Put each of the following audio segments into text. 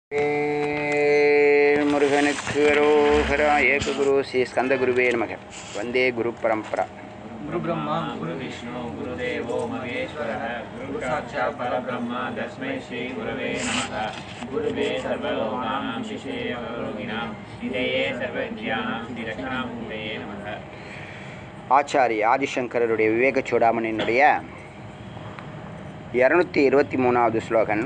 வேல் முருகனுக்கு அரோகரா ஏக குரு ஸ்ரீ ஸ்கந்த குருவே நமக வந்தே குரு பரம்பரா गुरु ब्रह्मा गुरु विष्णु गुरुदेवो महेश्वरः गुरु साक्षात् परब्रह्म तस्मै श्री गुरवे नमः गुरुवे सर्वलोकानां शिशे अवरोगिणां निधये सर्वज्ञानां श्रीरक्षणामूर्तये नमः ஆச்சாரி ஆதிசங்கரருடைய விவேக சூடாமணியினுடைய இரநூத்தி இருபத்தி மூணாவது ஸ்லோகன்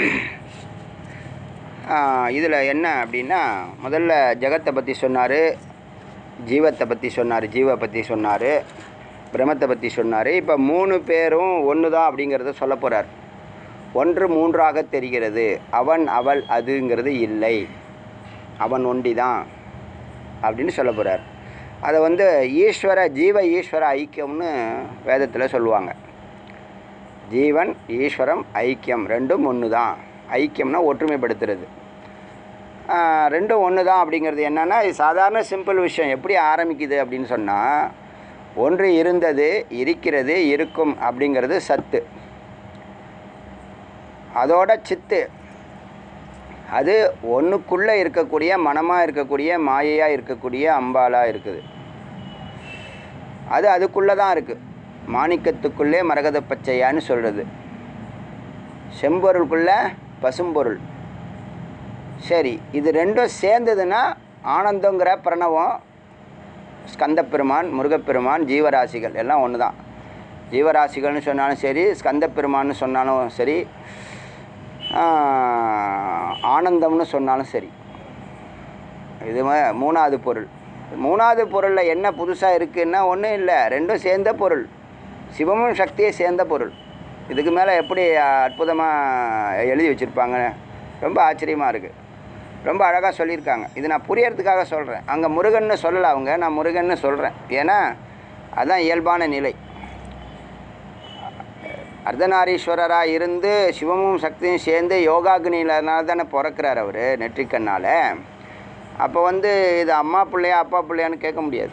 இதில் என்ன அப்படின்னா முதல்ல ஜெகத்தை பற்றி சொன்னார் ஜீவத்தை பற்றி சொன்னார் ஜீவை பற்றி சொன்னார் பிரம்மத்தை பற்றி சொன்னார் இப்போ மூணு பேரும் ஒன்று தான் அப்படிங்கிறத சொல்ல போகிறார் ஒன்று மூன்றாக தெரிகிறது அவன் அவள் அதுங்கிறது இல்லை அவன் ஒண்டி தான் அப்படின்னு சொல்ல போகிறார் அதை வந்து ஈஸ்வர ஜீவ ஈஸ்வர ஐக்கியம்னு வேதத்தில் சொல்லுவாங்க ஜீவன் ஈஸ்வரம் ஐக்கியம் ரெண்டும் ஒன்று தான் ஐக்கியம்னா ஒற்றுமைப்படுத்துறது ஆஹ் ரெண்டும் ஒன்று தான் அப்படிங்கிறது என்னென்னா இது சாதாரண சிம்பிள் விஷயம் எப்படி ஆரம்பிக்குது அப்படின்னு சொன்னால் ஒன்று இருந்தது இருக்கிறது இருக்கும் அப்படிங்கிறது சத்து அதோட சித்து அது ஒன்றுக்குள்ளே இருக்கக்கூடிய மனமாக இருக்கக்கூடிய மாயையாக இருக்கக்கூடிய அம்பாலாக இருக்குது அது அதுக்குள்ளே தான் இருக்குது மாணிக்கத்துக்குள்ளே மரகத பச்சையான்னு சொல்கிறது செம்பொருளுக்குள்ளே பசும்பொருள் சரி இது ரெண்டும் சேர்ந்ததுன்னா ஆனந்தங்கிற பிரணவம் ஸ்கந்தப்பெருமான் முருகப்பெருமான் ஜீவராசிகள் எல்லாம் ஒன்று தான் ஜீவராசிகள்னு சொன்னாலும் சரி ஸ்கந்தப்பெருமான்னு சொன்னாலும் சரி ஆஹ், ஆனந்தம்னு சொன்னாலும் சரி இது ம- மூணாவது பொருள் மூணாவது பொருளில் என்ன புதுசாக இருக்குன்னா ஒன்றும் இல்லை ரெண்டும் சேர்ந்த பொருள் சிவமும் சக்தியை சேர்ந்த பொருள் இதுக்கு மேலே எப்படி அற்புதமாக எழுதி வச்சுருப்பாங்க ரொம்ப ஆச்சரியமாக இருக்குது ரொம்ப அழகாக சொல்லியிருக்காங்க இது நான் புரியறதுக்காக சொல்கிறேன் அங்கே முருகன்னு சொல்லலை அவங்க நான் முருகன்னு சொல்கிறேன் ஏன்னா அதுதான் இயல்பான நிலை அர்த்தநாரீஸ்வரராக இருந்து சிவமும் சக்தியும் சேர்ந்து யோகாக்னியிலனால தானே பிறக்கிறார் அவர் நெற்றிக்கண்ணால் அப்போ வந்து இது அம்மா பிள்ளையா அப்பா பிள்ளையான்னு கேட்க முடியாது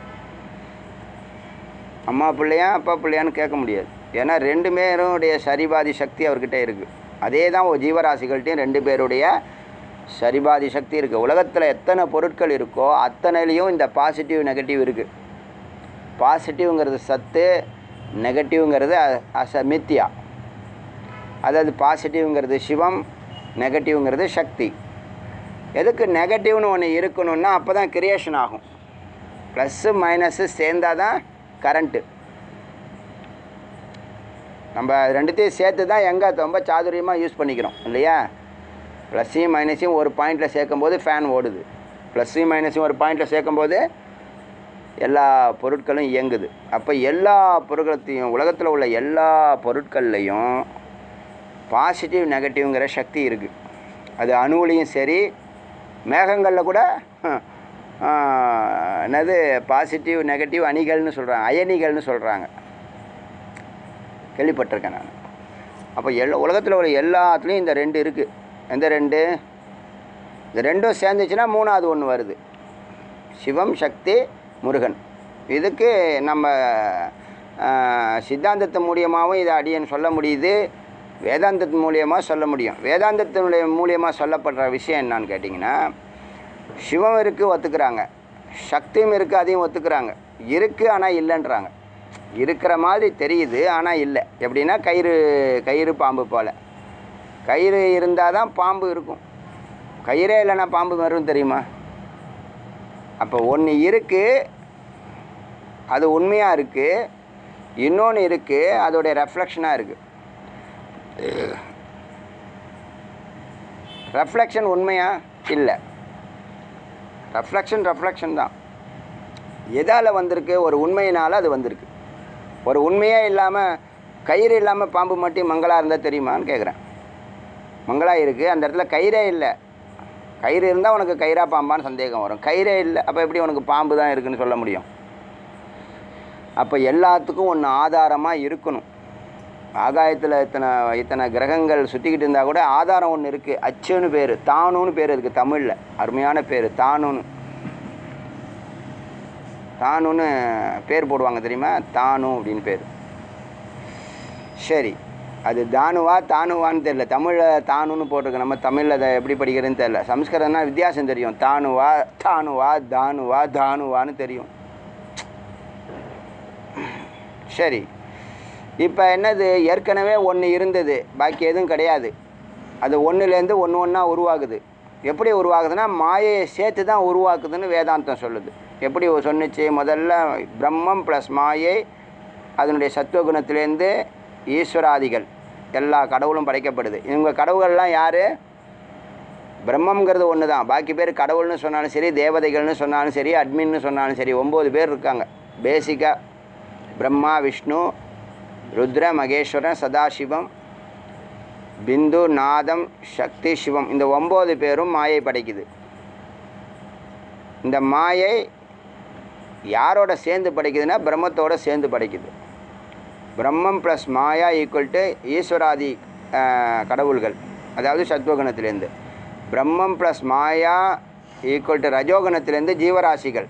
அம்மா பிள்ளையா அப்பா பிள்ளையான்னு கேட்க முடியாது ஏன்னா ரெண்டு பேருடைய சரிபாதி சக்தி அவர்கிட்ட இருக்குது அதே தான் ஒரு ஜீவராசிகள்கிட்டையும் ரெண்டு பேருடைய சரிபாதி சக்தி இருக்குது உலகத்தில் எத்தனை பொருட்கள் இருக்கோ அத்தனையிலையும் இந்த பாசிட்டிவ் நெகட்டிவ் இருக்குது பாசிட்டிவ்ங்கிறது சத்து நெகட்டிவ்ங்கிறது அ- அச மித்தியா அதாவது பாசிட்டிவ்ங்கிறது சிவம் நெகட்டிவ்ங்கிறது சக்தி எதுக்கு நெகட்டிவ்னு ஒன்று இருக்கணும்னா அப்போ தான் கிரியேஷன் ஆகும் ப்ளஸ்ஸு மைனஸு சேர்ந்தால் தான் கரண்ட்டு நம்ம அது ரெண்டுத்தையும் சேர்த்து தான் எங்கே ரொம்ப சாதுரியமாக யூஸ் பண்ணிக்கிறோம் இல்லையா ப்ளஸ்ஸையும் மைனஸையும் ஒரு பாயிண்டில் சேர்க்கும்போது ஃபேன் ஓடுது ப்ளஸ்ஸையும் மைனஸையும் ஒரு பாயிண்டில் சேர்க்கும்போது எல்லா பொருட்களும் இயங்குது அப்போ எல்லா பொருட்களத்தையும் உலகத்தில் உள்ள எல்லா பொருட்கள்லையும் பாசிட்டிவ் நெகட்டிவ்ங்கிற சக்தி இருக்குது அது அணுவுலையும் சரி மேகங்களில் கூட ஆ, என்னது பாசிட்டிவ் நெகட்டிவ் அணிகள்னு சொல்கிறாங்க அயனிகள்னு சொல்கிறாங்க கேள்விப்பட்டிருக்கேன் நான் அப்போ எல்லா உலகத்தில் உள்ள எல்லாத்துலேயும் இந்த ரெண்டு இருக்குது எந்த ரெண்டு இந்த ரெண்டும் சேர்ந்துச்சுன்னா மூணாவது ஒன்று வருது சிவம் சக்தி முருகன் இதுக்கு நம்ம ஆஹ், சித்தாந்தத்து மூலியமாகவும் இதை அடியன் சொல்ல முடியுது வேதாந்தத்து மூலியமாக சொல்ல முடியும் வேதாந்தத்தினுடைய மூலியமாக சொல்லப்படுற விஷயம் என்னான்னு கேட்டிங்கன்னா சிவம் இருக்குது ஒத்துக்கிறாங்க சக்தியும் இருக்குது அதையும் ஒத்துக்கிறாங்க இருக்குது ஆனால் இல்லைன்றாங்க இருக்கிற மாதிரி தெரியுது ஆனால் இல்லை எப்படின்னா கயிறு கயிறு பாம்பு போல் கயிறு இருந்தால் தான் பாம்பு இருக்கும் கயிறே இல்லைன்னா பாம்பு வரும் தெரியுமா அப்போ ஒன்று இருக்குது அது உண்மையாக இருக்குது இன்னொன்று இருக்குது அதோடைய ரெஃப்ளெக்ஷனாக இருக்குது ரெஃப்ளெக்ஷன் உண்மையா இல்லை ரெஃப்ளெக்ஷன் ரெஃப்ளெக்ஷன் தான் எதால் வந்திருக்கு ஒரு உண்மையினால் அது வந்திருக்கு ஒரு உண்மையே இல்லாமல் கயிறு இல்லாமல் பாம்பு மட்டும் மங்களா இருந்தால் தெரியுமான்னு கேட்குறேன் மங்களா இருக்குது அந்த இடத்துல கயிறே இல்லை கயிறு இருந்தால் உனக்கு கயிறா பாம்பான்னு சந்தேகம் வரும் கயிறே இல்லை அப்போ எப்படி உனக்கு பாம்பு தான் இருக்குன்னு சொல்ல முடியும் அப்போ எல்லாத்துக்கும் ஒன்று ஆதாரமாக இருக்கணும் ஆகாயத்தில் இத்தனை இத்தனை கிரகங்கள் சுற்றிக்கிட்டு இருந்தால் கூட ஆதாரம் ஒன்று இருக்குது அச்சுன்னு பேர் தானுன்னு பேர் இருக்குது தமிழில் அருமையான பேர் தானுன்னு தானுன்னு பேர் போடுவாங்க தெரியுமா தானு அப்படின்னு பேர் சரி அது தானுவா தானுவான்னு தெரியல தமிழில் தானுன்னு போட்டிருக்கு நம்ம தமிழில் அதை எப்படி படிக்கிறதுன்னு தெரியல சம்ஸ்கிருதம்னா வித்தியாசம் தெரியும் தானுவா தானுவா தானுவா தானுவான்னு தெரியும் சரி இப்போ என்னது ஏற்கனவே ஒன்று இருந்தது பாக்கி எதுவும் கிடையாது அது ஒன்றுலேருந்து ஒன்று ஒன்றா உருவாகுது எப்படி உருவாகுதுன்னா மாயையை சேர்த்து தான் உருவாக்குதுன்னு வேதாந்தம் சொல்லுது எப்படி சொன்னுச்சு முதல்ல பிரம்மம் ப்ளஸ் மாயை அதனுடைய சத்துவகுணத்திலேருந்து ஈஸ்வராதிகள் எல்லா கடவுளும் படைக்கப்படுது இவங்க கடவுள்கள்லாம் யார் பிரம்மங்கிறது ஒன்று தான் பாக்கி பேர் கடவுள்னு சொன்னாலும் சரி தேவதைகள்னு சொன்னாலும் சரி அட்மின்னு சொன்னாலும் சரி ஒம்பது பேர் இருக்காங்க பேசிக்காக பிரம்மா விஷ்ணு ருத்ர மகேஸ்வரன் சதாசிவம் பிந்து நாதம் சக்தி சிவம் இந்த ஒம்பது பேரும் மாயை படைக்குது இந்த மாயை யாரோட சேர்ந்து படைக்குதுன்னா பிரம்மத்தோட சேர்ந்து படைக்குது பிரம்மம் ப்ளஸ் மாயா ஈக்குவல் டு ஈஸ்வராதி அஹ், கடவுள்கள் அதாவது சத்வகுணத்திலேருந்து பிரம்மம் ப்ளஸ் மாயா ஈக்குவல் டு ரஜோகுணத்திலேருந்து ஜீவராசிகள்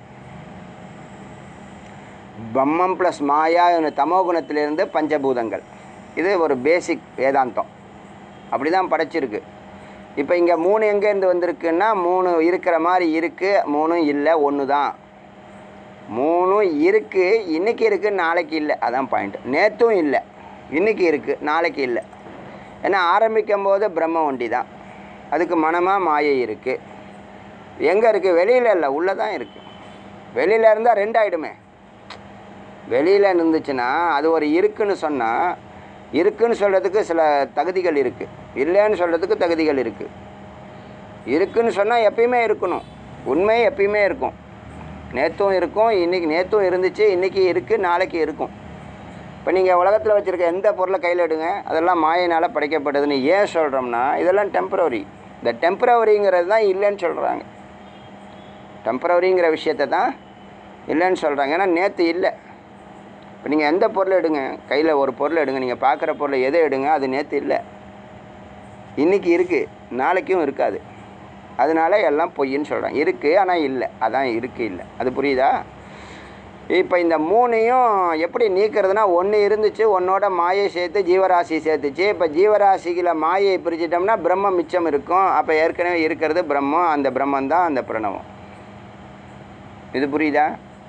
பிரம்மம் ப்ளஸ் மாயா என்ற தமோகுணத்திலிருந்து பஞ்சபூதங்கள் இது ஒரு பேசிக் வேதாந்தம் அப்படி தான் படைச்சிருக்கு இப்போ இங்கே மூணு எங்கேருந்து வந்திருக்குன்னா மூணு இருக்கிற மாதிரி இருக்குது மூணும் இல்லை ஒன்று தான் மூணும் இருக்குது இன்றைக்கி இருக்குது நாளைக்கு இல்லை அதான் பாயிண்ட் நேற்றும் இல்லை இன்றைக்கி இருக்குது நாளைக்கு இல்லை ஏன்னா ஆரம்பிக்கும் போது பிரம்ம ஒண்டி தான் அதுக்கு மனமாக மாயை இருக்குது எங்கே இருக்குது வெளியில் இல்லை உள்ளே தான் இருக்குது வெளியில் இருந்தால் ரெண்டாயிடுமே வெளியில் இருந்துச்சுன்னா அது ஒரு இருக்குன்னு சொன்னால் இருக்குன்னு சொல்கிறதுக்கு சில தகுதிகள் இருக்குது இல்லைன்னு சொல்கிறதுக்கு தகுதிகள் இருக்குது இருக்குன்னு சொன்னால் எப்பயுமே இருக்கணும் உண்மை எப்பயுமே இருக்கும் நேற்றும் இருக்கும் இன்றைக்கி நேற்றும் இருந்துச்சு இன்றைக்கி இருக்குது நாளைக்கு இருக்கும் இப்போ நீங்கள் உலகத்தில் வச்சுருக்க எந்த பொருளை கையில் எடுங்க அதெல்லாம் மாயினால் படைக்கப்பட்டதுன்னு ஏன் சொல்கிறோம்னா இதெல்லாம் டெம்பரவரி இந்த டெம்பரவரிங்கிறது தான் இல்லைன்னு சொல்கிறாங்க டெம்பரவரிங்கிற விஷயத்தை தான் இல்லைன்னு சொல்கிறாங்க ஏன்னா நேற்று இல்லை இப்போ நீங்கள் எந்த பொருள் எடுங்க கையில் ஒரு பொருள் எடுங்க நீங்கள் பார்க்குற பொருளை எதை எடுங்க அது நேற்று இல்லை இன்றைக்கி இருக்குது நாளைக்கும் இருக்காது அதனால எல்லாம் பொய்ன்னு சொல்கிறாங்க இருக்குது ஆனால் இல்லை அதான் இருக்குது இல்லை அது புரியுதா இப்போ இந்த மூணையும் எப்படி நீக்கிறதுனா ஒன்று இருந்துச்சு ஒன்னோட மாயை சேர்த்து ஜீவராசி சேர்த்துச்சு இப்போ ஜீவராசியில் மாயை பிரிச்சிட்டோம்னா பிரம்மம் மிச்சம் இருக்கும் அப்போ ஏற்கனவே இருக்கிறது பிரம்மம் அந்த பிரம்மம் தான் அந்த பிரணவம் இது புரியுதா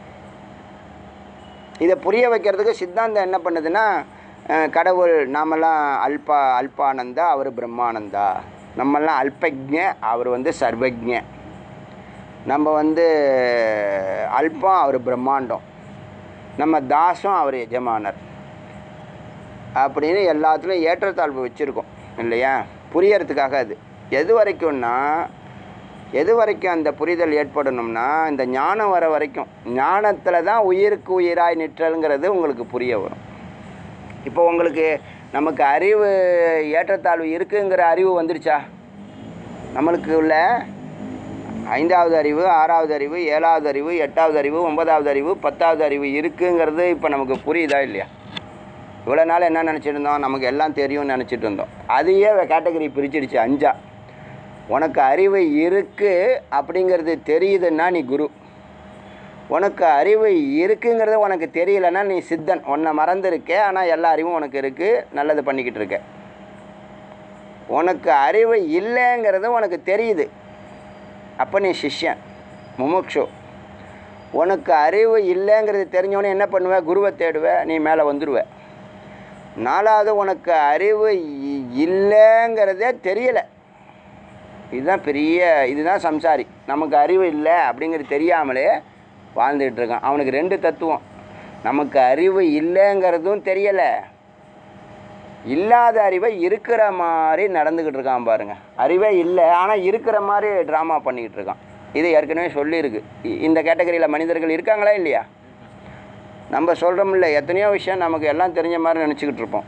இதை புரிய வைக்கிறதுக்கு சித்தாந்தம் என்ன பண்ணுதுன்னா அஹ், கடவுள் நாமெல்லாம் அல்பா அல்பானந்தா அவர் பிரம்மானந்தா நம்மெல்லாம் அல்பஜ்ஞ அவர் வந்து சர்வஜ்ஞ நம்ம வந்து அல்பம் அவர் பிரம்மாண்டம் நம்ம தாசம் அவர் எஜமானர் அப்படின்னு எல்லாத்துலேயும் ஏற்றத்தாழ்வு வச்சுருக்கோம் இல்லையா புரியறதுக்காக அது எது வரைக்கும்னா எது வரைக்கும் அந்த புரிதல் ஏற்படணும்னா இந்த ஞானம் வர வரைக்கும் ஞானத்தில் தான் உயிருக்கு உயிராய் நிற்றல்ங்கிறது உங்களுக்கு புரிய வரும் இப்போ உங்களுக்கு நமக்கு அறிவு ஏற்றத்தாழ்வு இருக்குங்கிற அறிவு வந்துருச்சா நம்மளுக்கு உள்ள ஐந்தாவது அறிவு ஆறாவது அறிவு ஏழாவது அறிவு எட்டாவது அறிவு ஒன்பதாவது அறிவு பத்தாவது அறிவு இருக்குங்கிறது இப்போ நமக்கு புரியுதா இல்லையா இவ்வளோ நாள் என்ன நினச்சிட்டு இருந்தோம் நமக்கு எல்லாம் தெரியும்னு நினச்சிட்டு இருந்தோம் அதையே கேட்டகரி பிரிச்சிடுச்சு அஞ்சா உனக்கு அறிவு இருக்குது அப்படிங்கிறது தெரியுதுன்னா நீ குரு உனக்கு அறிவு இருக்குங்கிறது உனக்கு தெரியலன்னா நீ சித்தன் உன்னை மறந்துருக்க ஆனால் எல்லா அறிவும் உனக்கு இருக்குது நல்லது பண்ணிக்கிட்டு இருக்க உனக்கு அறிவு இல்லைங்கிறது உனக்கு தெரியுது அப்போ நீ சிஷ்யன் முமுட்சு உனக்கு அறிவு இல்லைங்கிறது தெரிஞ்சவொடனே என்ன பண்ணுவ குருவை தேடுவ நீ மேலே வந்துடுவ நாலாவது உனக்கு அறிவு இ- இல்லைங்கிறதே தெரியலை இதுதான் பெரிய இதுதான் சம்சாரி நமக்கு அறிவு இல்லை அப்படிங்கிறது தெரியாமலே வாழ்ந்துட்டு இருக்கான் அவனுக்கு ரெண்டு தத்துவம் நமக்கு அறிவு இல்லைங்கிறதும் தெரியலை இல்லாத அறிவை இருக்கிற மாதிரி நடந்துக்கிட்டு இருக்கான் பாருங்க அறிவே இல்லை ஆனால் இருக்கிற மாதிரி ட்ராமா பண்ணிக்கிட்டு இருக்கான் இது ஏற்கனவே சொல்லியிருக்கு இ- இந்த கேட்டகரியில் மனிதர்கள் இருக்காங்களா இல்லையா நம்ம சொல்கிறோம்ல எத்தனையோ விஷயம் நமக்கு எல்லாம் தெரிஞ்ச மாதிரி நினச்சிக்கிட்டு இருப்போம்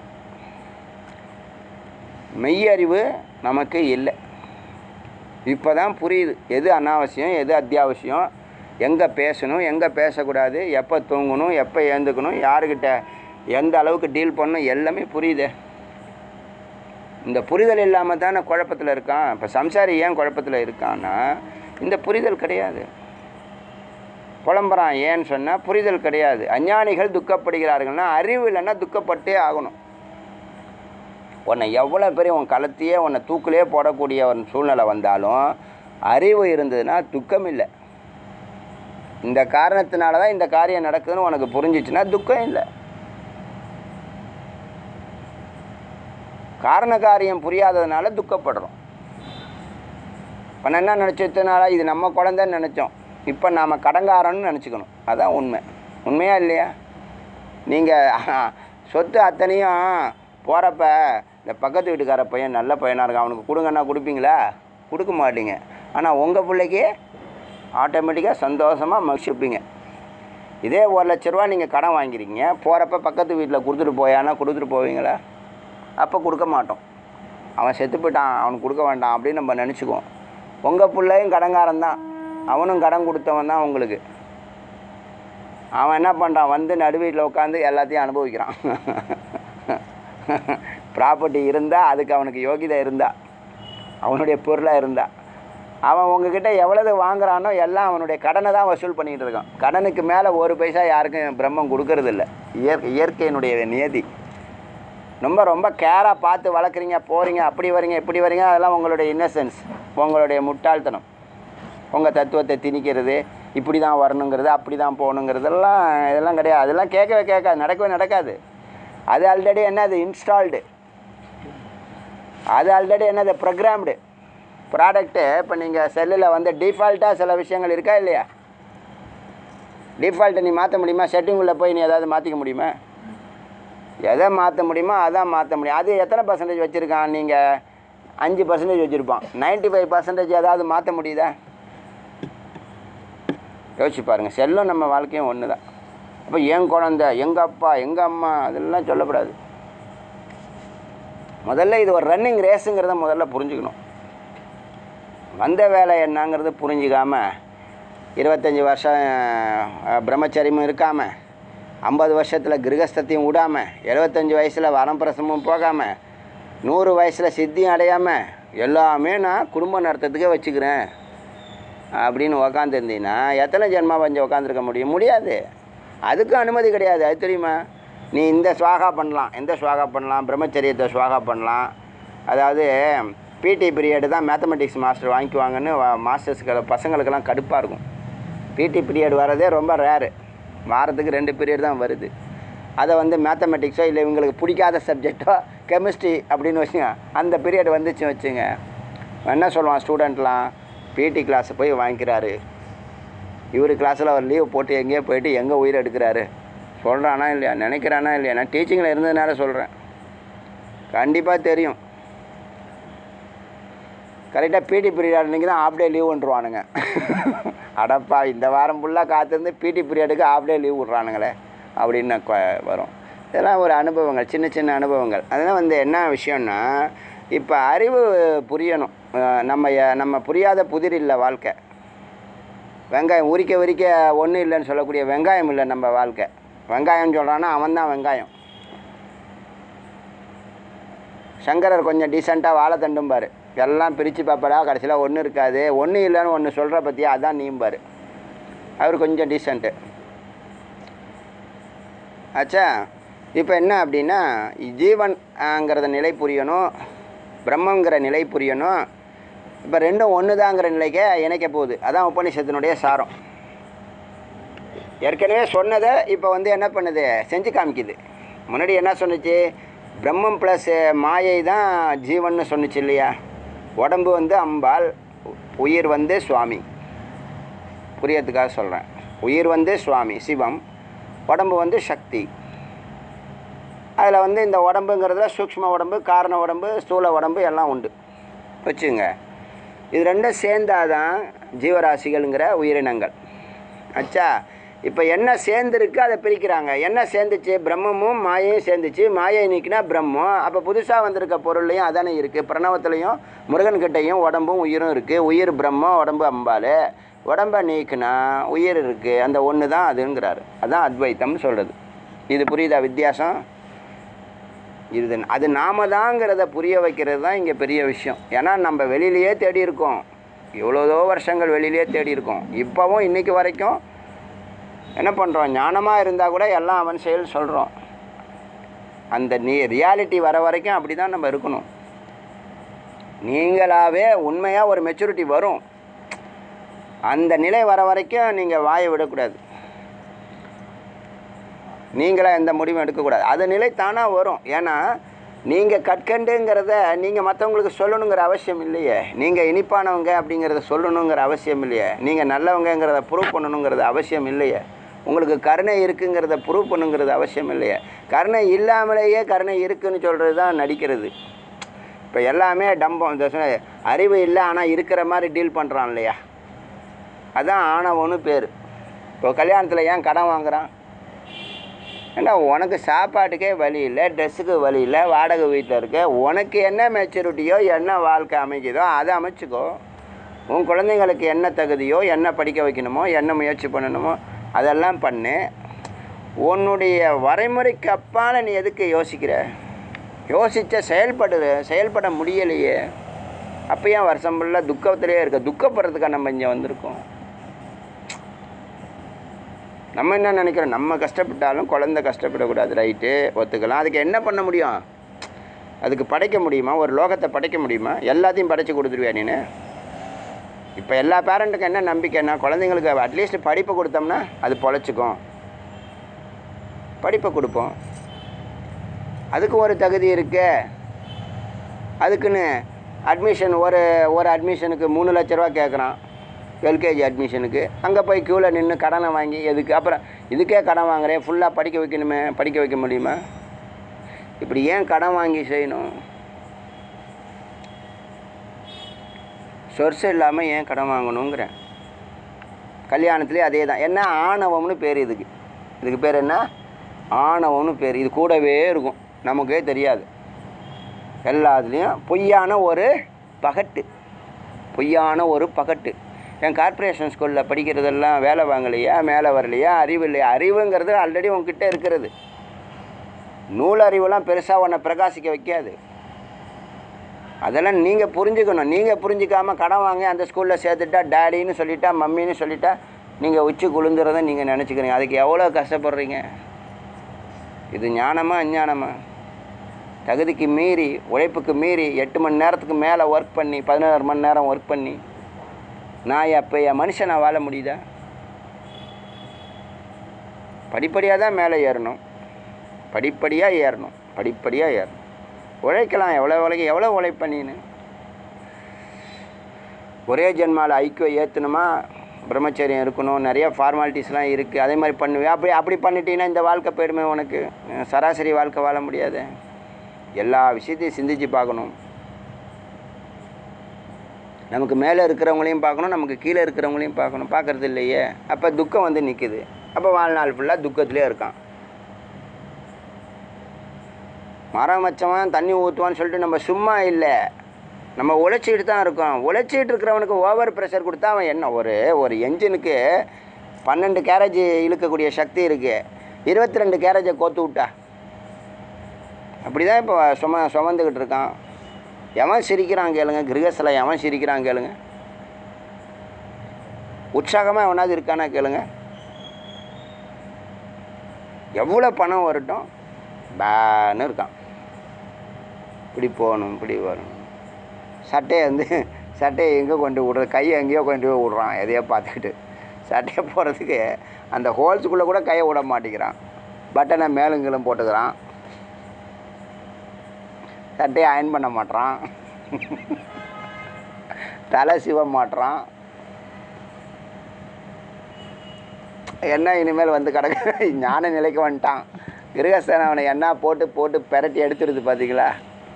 மெய் அறிவு நமக்கு இல்லை இப்போ தான் புரியுது எது அனாவசியம் எது அத்தியாவசியம் எங்கே பேசணும் எங்கே பேசக்கூடாது எப்போ தூங்கணும் எப்போ ஏந்துக்கணும் யாருக்கிட்ட எந்த அளவுக்கு டீல் பண்ணணும் எல்லாமே புரியுதே இந்த புரிதல் இல்லாமல் தானே குழப்பத்தில் இருக்கான் இப்போ சம்சாரி ஏன் குழப்பத்தில் இருக்கான்னா இந்த புரிதல் கிடையாது புலம்புறான் ஏன்னு சொன்னால் புரிதல் கிடையாது அஞ்ஞானிகள் துக்கப்படுகிறார்கள்னா அறிவு இல்லைன்னா துக்கப்பட்டே ஆகணும் உன்னை எவ்வளோ பெரிய உன் களத்தையே உன்னை தூக்கிலே போடக்கூடிய ஒரு சூழ்நிலை வந்தாலும் அறிவு இருந்ததுன்னா துக்கம் இல்லை இந்த காரணத்தினால தான் இந்த காரியம் நடக்குதுன்னு உனக்கு புரிஞ்சிச்சுன்னா துக்கம் இல்லை காரண காரியம் புரியாததுனால துக்கப்படுறோம் இப்போ நான் என்ன நினச்சதுனால இது நம்ம குழந்தைன்னு நினச்சோம் இப்போ நாம் கடங்காரன்னு நினச்சிக்கணும் அதான் உண்மை உண்மையா இல்லையா நீங்கள் சொத்து அத்தனையும் போகிறப்ப இந்த பக்கத்து வீட்டுக்கார பையன் நல்ல பையனாக இருக்கான் அவனுக்கு கொடுங்கன்னா கொடுப்பீங்களா கொடுக்க மாட்டீங்க ஆனால் உங்கள் பிள்ளைக்கு ஆட்டோமேட்டிக்காக சந்தோஷமாக மகிழ்ச்சிப்பீங்க இதே ஒரு லட்ச ரூபா நீங்கள் கடன் வாங்கிருக்கீங்க போகிறப்ப பக்கத்து வீட்டில் கொடுத்துட்டு போயானா கொடுத்துட்டு போவீங்களா அப்போ கொடுக்க மாட்டோம் அவன் செத்து போயிட்டான் அவனுக்கு கொடுக்க வேண்டாம் அப்படின்னு நம்ம நினச்சிக்குவோம் உங்கள் பிள்ளையும் கடங்காரன் தான் அவனும் கடன் கொடுத்தவன் தான் உங்களுக்கு அவன் என்ன பண்ணுறான் வந்து நடுவீட்டில் உட்காந்து எல்லாத்தையும் அனுபவிக்கிறான் ப்ராப்பர்ட்டி இருந்தால் அதுக்கு அவனுக்கு யோகிதை இருந்தா அவனுடைய பொருளாக இருந்தா அவன் உங்ககிட்ட எவ்வளவு வாங்குறானோ எல்லாம் அவனுடைய கடனை தான் வசூல் பண்ணிகிட்டு இருக்கான் கடனுக்கு மேலே ஒரு பைசா யாருக்கும் பிரம்மம் கொடுக்கறதில்ல இயற்கை இயற்கையினுடைய நியதி ரொம்ப ரொம்ப கேராக பார்த்து வளர்க்குறீங்க போகிறீங்க அப்படி வரீங்க இப்படி வரீங்க அதெல்லாம் உங்களுடைய இன்னசென்ஸ் உங்களுடைய முட்டாள்தனம் உங்கள் தத்துவத்தை திணிக்கிறது இப்படி தான் வரணுங்கிறது அப்படி தான் போகணுங்கிறதெல்லாம் இதெல்லாம் கிடையாது அதெல்லாம் கேட்கவே கேட்காது நடக்கவே நடக்காது அது ஆல்ரெடி என்னது இன்ஸ்டால்டு அது ஆல்ரெடி என்னது ப்ரோக்ராம்டு ப்ராடக்ட்டு இப்போ நீங்கள் செல்லில் வந்து டிஃபால்ட்டாக சில விஷயங்கள் இருக்கா இல்லையா டிஃபால்ட்டை நீ மாற்ற முடியுமா செட்டிங் உள்ள போய் நீ ஏதாவது மாற்றிக்க முடியுமா எதை மாற்ற முடியுமோ அதான் மாற்ற முடியும் அது எத்தனை பர்சன்டேஜ் வச்சுருக்கான் நீங்கள் அஞ்சு பர்சன்டேஜ் வச்சுருப்பான் 95% ஃபைவ் பர்சன்டேஜ் ஏதாவது மாற்ற முடியுதா யோசிச்சு பாருங்கள் செல்லும் நம்ம வாழ்க்கையும் ஒன்று தான் அப்போ என் குழந்த எங்கள் அப்பா எங்கள் அம்மா அதெல்லாம் சொல்லக்கூடாது முதல்ல இது ஒரு ரன்னிங் ரேஸுங்கிறத முதல்ல புரிஞ்சுக்கணும் வந்த வேலை என்னங்கிறது புரிஞ்சிக்காம இருபத்தஞ்சி வருஷம் அஹ், பிரம்மச்சரியமும் இருக்காமல் ஐம்பது வருஷத்தில் கிரகஸ்தத்தையும் விடாமல் எழுபத்தஞ்சி வயசில் வரம்பிரசமும் போகாமல் நூறு வயசில் சித்தியும் அடையாமல் எல்லாமே நான் குடும்பம் நடத்துறதுக்கே வச்சுக்கிறேன் அப்படின்னு உக்காந்துருந்தீங்கன்னா எத்தனை ஜென்மா பஞ்சம் உக்காந்துருக்க முடியும் முடியாது அதுக்கும் அனுமதி கிடையாது அது தெரியுமா நீ இந்த சுவாகா பண்ணலாம் எந்த சுவாகா பண்ணலாம் பிரம்மச்சரியத்தை சுவாகா பண்ணலாம் அதாவது பிடி பீரியடு தான் மேத்தமெட்டிக்ஸ் மாஸ்டர் வாங்கிக்குவாங்கன்னு வ- மாஸ்டர்ஸ்க்கு பசங்களுக்கெல்லாம் கடுப்பாக இருக்கும் பிடி பீரியட் வரதே ரொம்ப ரேரு வாரத்துக்கு ரெண்டு பீரியட் தான் வருது அதை வந்து மேத்தமெட்டிக்ஸோ இல்லை இவங்களுக்கு பிடிக்காத சப்ஜெக்டோ கெமிஸ்ட்ரி அப்படின்னு வச்சுங்க அந்த பீரியட் வந்துச்சு வச்சுங்க என்ன சொல்லுவான் ஸ்டூடெண்ட்லாம் பிடி கிளாஸ் போய் வாங்கிக்கிறாரு இவர் கிளாஸில் அவர் லீவ் போட்டு எங்கேயோ போயிட்டு எங்கே உயிர் எடுக்கிறாரு சொல்கிறானா இல்லையா நினைக்கிறானா இல்லையா நான் டீச்சிங்கில் இருந்ததுனால சொல்கிறேன் கண்டிப்பாக தெரியும் கரெக்டாக பிடி பீரியட் அன்றைக்கி தான் ஆஃப் டே லீவ் விட்ருவானுங்க அடப்பா இந்த வாரம் ஃபுல்லாக காத்திருந்து பிடி பீரியடுக்கு ஆஃப் டே லீவ் விட்றானுங்களே அப்படின்னு கொ- வரும் இதெல்லாம் ஒரு அனுபவங்கள் சின்ன சின்ன அனுபவங்கள் அதெல்லாம் வந்து என்ன விஷயம்னா இப்போ அறிவு புரியணும் அஹ் நம்ம ய- நம்ம புரியாத புதிர் இல்லை வாழ்க்கை வெங்காயம் உரிக்க உரிக்க ஒன்றும் இல்லைன்னு சொல்லக்கூடிய வெங்காயம் இல்லை நம்ம வாழ்க்கை வெங்காயம் சொல்கிறான்னா அவன் தான் வெங்காயம் சங்கரர் கொஞ்சம் டீசெண்டாக வாழைத்தண்டும் பாரு எல்லாம் பிரித்து பார்ப்படா கடைசியில் ஒன்றும் இருக்காது ஒன்றும் இல்லைன்னு ஒன்று சொல்கிற பற்றியா அதான் நீம்பார் அவர் கொஞ்சம் டீசெண்ட்டு ஆச்சா இப்போ என்ன அப்படின்னா ஜீவன்ங்கிறத நிலை புரியணும் பிரம்மங்கிற நிலை புரியணும் இப்போ ரெண்டும் ஒன்று தாங்கிற நிலைக்கே இணைக்க போகுது அதான் உபநிஷத்தினுடைய சாரம் ஏற்கனவே சொன்னதை இப்போ வந்து என்ன பண்ணுது செஞ்சு காமிக்குது முன்னாடி என்ன சொன்னுச்சு பிரம்மம் ப்ளஸ் மாயை தான் ஜீவன்னு சொன்னுச்சு இல்லையா உடம்பு வந்து அம்பாள் உ- உயிர் வந்து சுவாமி புரியறதுக்காக சொல்கிறேன் உயிர் வந்து சுவாமி சிவம் உடம்பு வந்து சக்தி அதில் வந்து இந்த உடம்புங்கிறதுல சூக்ஷ்ம உடம்பு காரண உடம்பு ஸ்தூல உடம்பு எல்லாம் உண்டு வச்சுங்க இது ரெண்டும் சேர்ந்தாதான் ஜீவராசிகள்ங்கிற உயிரினங்கள் அச்சா இப்போ என்ன சேர்ந்துருக்கு அதை பிரிக்கிறாங்க என்ன சேர்ந்துச்சு பிரம்மமும் மாயையும் சேர்ந்துச்சு மாயை நீக்கினா பிரம்மம் அப்போ புதுசாக வந்திருக்க பொருள்லையும் அதானே இருக்குது பிரணவத்துலேயும் முருகன்கிட்டையும் உடம்பும் உயிரும் இருக்குது உயிர் பிரம்மம் உடம்பு அம்பாள் உடம்பை நீக்குனா உயிர் இருக்குது அந்த ஒன்று தான் அதுங்கிறாரு அதான் அத்வைத்தம்னு சொல்கிறது இது புரியுதா வித்தியாசம் இது அது நாம தாங்கிறத புரிய வைக்கிறது தான் இங்கே பெரிய விஷயம் ஏன்னா நம்ம வெளியிலேயே தேடி இருக்கோம் எவ்வளோதோ வருஷங்கள் வெளியிலேயே தேடி இருக்கோம் இப்போவும் இன்றைக்கி வரைக்கும் என்ன பண்ணுறோம் ஞானமாக இருந்தால் கூட எல்லாம் அவன் செயல் சொல்கிறோம் அந்த நீ ரியாலிட்டி வர வரைக்கும் அப்படி தான் நம்ம இருக்கணும் நீங்களாவே உண்மையாக ஒரு மெச்சூரிட்டி வரும் அந்த நிலை வர வரைக்கும் நீங்கள் வாயை விடக்கூடாது நீங்களாக எந்த முடிவும் எடுக்கக்கூடாது அது நிலை தானாக வரும் ஏன்னா நீங்கள் கற்கண்டுங்கிறத நீங்கள் மற்றவங்களுக்கு சொல்லணுங்கிற அவசியம் இல்லையே நீங்கள் இனிப்பானவங்க அப்படிங்கிறத சொல்லணுங்கிற அவசியம் இல்லையே நீங்கள் நல்லவங்கங்கிறத ப்ரூவ் பண்ணணுங்கிறது அவசியம் இல்லையே உங்களுக்கு கருணை இருக்குங்கிறத ப்ரூவ் பண்ணுங்கிறது அவசியம் இல்லையே கருணை இல்லாமலேயே கருணை இருக்குன்னு சொல்கிறது தான் நடிக்கிறது இப்போ எல்லாமே டம்பம் இந்த சொன்ன அறிவு இல்லை ஆனால் இருக்கிற மாதிரி டீல் பண்ணுறான் இல்லையா அதான் ஆணவம்னு பேர் இப்போ கல்யாணத்தில் ஏன் கடன் வாங்குறான் ஏன்னா உனக்கு சாப்பாட்டுக்கே வழி இல்லை ட்ரெஸ்ஸுக்கு வழி இல்லை வாடகை வீட்டில் இருக்க உனக்கு என்ன மெச்சூரிட்டியோ என்ன வாழ்க்கை அமைக்குதோ அதை அமைச்சுக்கோ உன் குழந்தைங்களுக்கு என்ன தகுதியோ என்ன படிக்க வைக்கணுமோ என்ன முயற்சி பண்ணணுமோ அதெல்லாம் பண்ணு உன்னுடைய வரைமுறைக்கு அப்பால் நீ எதுக்கு யோசிக்கிற யோசித்த செயல்படு செயல்பட முடியலையே அப்போ ஏன் வருஷம் ஃபுல்லாக துக்கத்திலே இருக்க துக்கப்படுறதுக்காக நம்ம இங்கே வந்திருக்கோம் நம்ம என்ன நினைக்கிறோம் நம்ம கஷ்டப்பட்டாலும் குழந்தை கஷ்டப்படக்கூடாது ரைட்டு ஒத்துக்கலாம் அதுக்கு என்ன பண்ண முடியும் அதுக்கு படைக்க முடியுமா ஒரு லோகத்தை படைக்க முடியுமா எல்லாத்தையும் படைச்சு கொடுத்துருவியா நீனு இப்போ எல்லா பேரண்ட்டுக்கும் என்ன நம்பிக்கைன்னா குழந்தைங்களுக்கு அட்லீஸ்ட் படிப்பை கொடுத்தோம்னா அது பொழைச்சிக்கும் படிப்பை கொடுப்போம் அதுக்கு ஒரு தகுதி இருக்கு அதுக்குன்னு அட்மிஷன் ஒரு ஒரு அட்மிஷனுக்கு மூணு லட்ச ரூபா கேட்குறான் எல்கேஜி அட்மிஷனுக்கு அங்கே போய் க்யூவில் நின்று கடனை வாங்கி எதுக்கு அப்புறம் இதுக்கே கடன் வாங்குறேன் ஃபுல்லாக படிக்க வைக்கணுமே படிக்க வைக்க முடியுமா இப்படி ஏன் கடன் வாங்கி செய்யணும் சொர்ஸ் இல்லாமல் ஏன் கடன் வாங்கணுங்கிறேன் கல்யாணத்துலேயே அதே தான் என்ன ஆணவம்னு பேர் இதுக்கு இதுக்கு பேர் என்ன ஆணவம்னு பேர் இது கூடவே இருக்கும் நமக்கே தெரியாது எல்லாத்துலேயும் பொய்யான ஒரு பகட்டு பொய்யான ஒரு பகட்டு என் கார்ப்பரேஷன் ஸ்கூலில் படிக்கிறதெல்லாம் வேலை வாங்கலையா மேலே வரலையா அறிவு இல்லையா அறிவுங்கிறது ஆல்ரெடி உங்ககிட்ட இருக்கிறது நூல் அறிவுலாம் பெருசாக உன்னை பிரகாசிக்க வைக்காது அதெல்லாம் நீங்கள் புரிஞ்சுக்கணும் நீங்கள் புரிஞ்சிக்காம கடன் வாங்கி அந்த ஸ்கூலில் சேர்த்துட்டா டேடின்னு சொல்லிட்டா மம்மின்னு சொல்லிட்டா நீங்கள் உச்சி குளிந்துறதை நீங்கள் நினச்சிக்கிறீங்க அதுக்கு எவ்வளோ கஷ்டப்படுறீங்க இது ஞானமா அஞ்ஞானமா தகுதிக்கு மீறி உழைப்புக்கு மீறி எட்டு மணி நேரத்துக்கு மேலே ஒர்க் பண்ணி பதினோரு மணி நேரம் ஒர்க் பண்ணி நான் அப்போ என் மனுஷனை வாழ முடியுதா படிப்படியாக தான் மேலே ஏறணும் படிப்படியாக ஏறணும் படிப்படியாக ஏறணும் உழைக்கலாம் எவ்வளோ உழைக்க எவ்வளோ உழைப்ப நீனு ஒரே ஜென்மாவில் ஐக்கியம் ஏற்றணுமா பிரம்மச்சரியம் இருக்கணும் நிறைய ஃபார்மாலிட்டிஸ்லாம் இருக்குது அதே மாதிரி பண்ணுவேன் அப்படி அப்படி பண்ணிட்டீங்கன்னா இந்த வாழ்க்கை போயிடுமே உனக்கு அஹ் சராசரி வாழ்க்கை வாழ முடியாது எல்லா விஷயத்தையும் சிந்திச்சு பார்க்கணும் நமக்கு மேலே இருக்கிறவங்களையும் பார்க்கணும் நமக்கு கீழே இருக்கிறவங்களையும் பார்க்கணும் பார்க்கறது இல்லையே அப்போ துக்கம் வந்து நிற்குது அப்போ வாழ்நாள் ஃபுல்லாக துக்கத்திலே இருக்கான் மரம் வச்சவன் தண்ணி ஊற்றுவான்னு சொல்லிட்டு நம்ம சும்மா இல்லை நம்ம உழைச்சிட்டு தான் இருக்கோம் உழைச்சிட்டு இருக்கிறவனுக்கு ஓவர் ப்ரெஷர் கொடுத்தா அவன் என்ன ஒரு ஒரு என்ஜினுக்கு பன்னெண்டு கேரேஜ் இழுக்கக்கூடிய சக்தி இருக்குது இருபத்தி ரெண்டு கேரேஜை கோத்து விட்டா அப்படி தான் இப்போ சும சுமந்துக்கிட்டு இருக்கான் எவன் சிரிக்கிறான் கேளுங்க கிரகஸ்தில் எவன் சிரிக்கிறான் கேளுங்க உற்சாகமாக எவனாவது இருக்கானா கேளுங்க எவ்வளோ பணம் வரட்டும் பேன்னு இருக்கான் இப்படி போகணும் இப்படி வரணும் சட்டையை வந்து சட்டையை எங்கே கொண்டு விடுறது கையை எங்கேயோ கொண்டு போய் விட்றான் எதையோ பார்த்துக்கிட்டு சட்டையை போடுறதுக்கு அந்த ஹோல்ஸுக்குள்ளே கூட கையை விட மாட்டேங்கிறான் பட்டனை மேலுங்களும் போட்டுக்கிறான் சட்டையை அயன் பண்ண மாட்றான் தலை சிவ மாட்றான் என்ன இனிமேல் வந்து கிடக்கு ஞான நிலைக்கு வந்துட்டான் கிரகஸ்தன் அவனை என்ன போட்டு போட்டு பெரட்டி எடுத்துருது பார்த்தீங்களா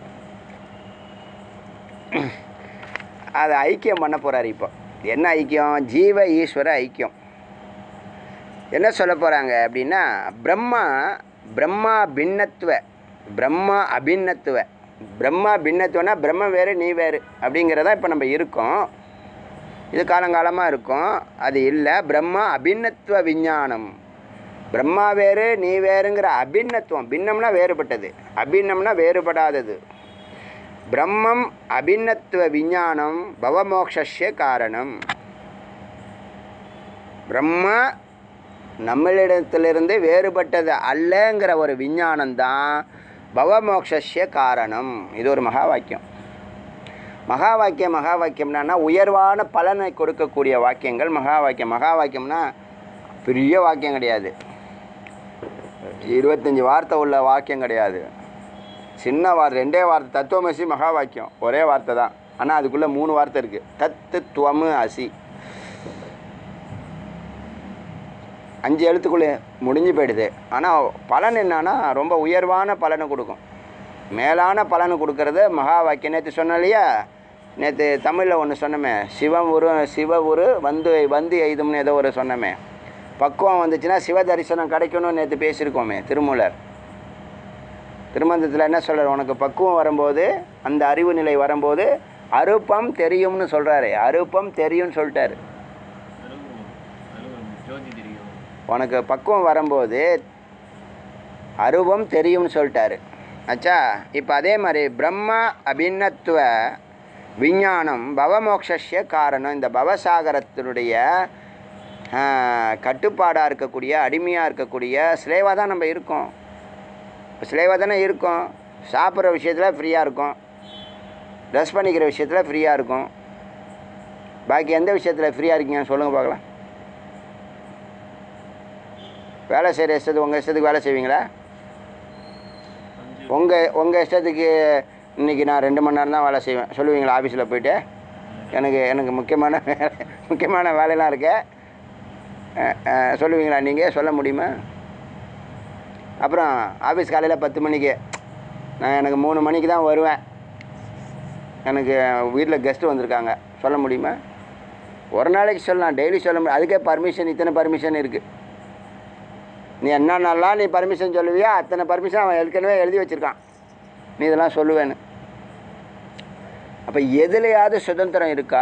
அதை ஐக்கியம் பண்ண போகிறார் இப்போ என்ன ஐக்கியம் ஜீவ ஈஸ்வர ஐக்கியம் என்ன சொல்ல போகிறாங்க அப்படின்னா பிரம்மா பிரம்மா பின்னத்துவ பிரம்மா அபின்னத்துவ பிரம்மா பின்னத்துவனா பிரம்ம வேறு நீ வேறு அப்படிங்கிறதா இப்போ நம்ம இருக்கோம் இது காலங்காலமாக இருக்கும் அது இல்லை பிரம்மா அபின்னத்துவ விஞ்ஞானம் பிரம்மா வேறு நீ வேறுங்கிற அபின்னத்துவம் பின்னம்னா வேறுபட்டது அபின்னம்னா வேறுபடாதது பிரம்மம் அபின்னத்துவ விஞ்ஞானம் பவமோக்ஷஸ்ய காரணம் பிரம்மா நம்மளிடத்திலிருந்து வேறுபட்டது அல்லங்கிற ஒரு விஞ்ஞானம் தான் பவமோக்ஷஸ்ய காரணம் இது ஒரு மகா வாக்கியம் மகா வாக்கியம் மகா வாக்கியம்னா உயர்வான பலனை கொடுக்கக்கூடிய வாக்கியங்கள் மகா வாக்கியம் மகா வாக்கியம்னா பெரிய வாக்கியம் கிடையாது இருபத்தஞ்சி வார்த்தை உள்ள வாக்கியம் கிடையாது சின்ன வார்த்தை ரெண்டே வார்த்தை தத்துவமசி மகா வாக்கியம் ஒரே வார்த்தை தான் ஆனால் அதுக்குள்ளே மூணு வார்த்தை இருக்குது தத்து துவமு அசி அஞ்சு எழுத்துக்குள்ளே முடிஞ்சு போயிடுது ஆனால் பலன் என்னன்னா ரொம்ப உயர்வான பலனை கொடுக்கும் மேலான பலனை கொடுக்கறது மகா வாக்கியம் நேற்று சொன்னேன் இல்லையா நேற்று தமிழில் ஒன்று சொன்னோமே சிவம் உரு சிவ உரு வந்து வந்து எய்தும்னு ஏதோ ஒரு சொன்னோமே பக்குவம் வந்துச்சுன்னா சிவ தரிசனம் கிடைக்கணும்னு நேற்று பேசியிருக்கோமே திருமூலர் திருமந்தத்தில் என்ன சொல்கிறார் உனக்கு பக்குவம் வரும்போது அந்த அறிவு நிலை வரும்போது அருப்பம் தெரியும்னு சொல்கிறாரு அருப்பம் தெரியும்னு சொல்லிட்டாரு அருவம் அருவம் ஜோதி தெரியும் உனக்கு பக்குவம் வரும்போது அருவம் தெரியும்னு சொல்லிட்டாரு ஆச்சா இப்போ அதே மாதிரி பிரம்ம அபிநத்துவ விஞ்ஞானம் பவமோக்ஷஸ்ய காரணம் இந்த பவசாகரத்தினுடைய கட்டுப்பாடாக இருக்கக்கூடிய அடிமையாக இருக்கக்கூடிய ஸ்லேவாக தான் நம்ம இருக்கோம் ஸ்லேவாக தானே இருக்கோம் சாப்பிட்ற விஷயத்தில் ஃப்ரீயாக இருக்கும் ட்ரெஸ் பண்ணிக்கிற விஷயத்தில் ஃப்ரீயாக இருக்கும் பாக்கி எந்த விஷயத்தில் ஃப்ரீயாக இருக்கீங்க சொல்லுங்கள் பார்க்கலாம் வேலை செய்கிற இஷ்டத்துக்கு உங்கள் இஷ்டத்துக்கு வேலை செய்வீங்களா அஞ்சு உங்கள் உங்கள் இஷ்டத்துக்கு இன்றைக்கி நான் ரெண்டு மணி நேரம் தான் வேலை செய்வேன் சொல்லுவீங்களா ஆஃபீஸில் போயிட்டு எனக்கு எனக்கு முக்கியமான வேலை முக்கியமான வேலையெல்லாம் இருக்கு அஹ், அஹ், சொல்லுவீங்களா நீங்கள் சொல்ல முடியுமா அப்புறம் ஆஃபீஸ் காலையில் பத்து மணிக்கு நான் எனக்கு மூணு மணிக்கு தான் வருவேன் எனக்கு வீட்டில் கெஸ்ட்டு வந்திருக்காங்க சொல்ல முடியுமா ஒரு நாளைக்கு சொல்லலாம் டெய்லி சொல்ல முடியும் அதுக்கே பர்மிஷன் இத்தனை பர்மிஷன் இருக்குது நீ என்ன நாளெலாம் நீ பர்மிஷன் சொல்லுவியா அத்தனை பர்மிஷன் அவன் ஏற்கனவே எழுதி வச்சுருக்கான் நீ இதெல்லாம் சொல்லுவேன்னு அப்போ எதுலையாவது சுதந்திரம் இருக்கா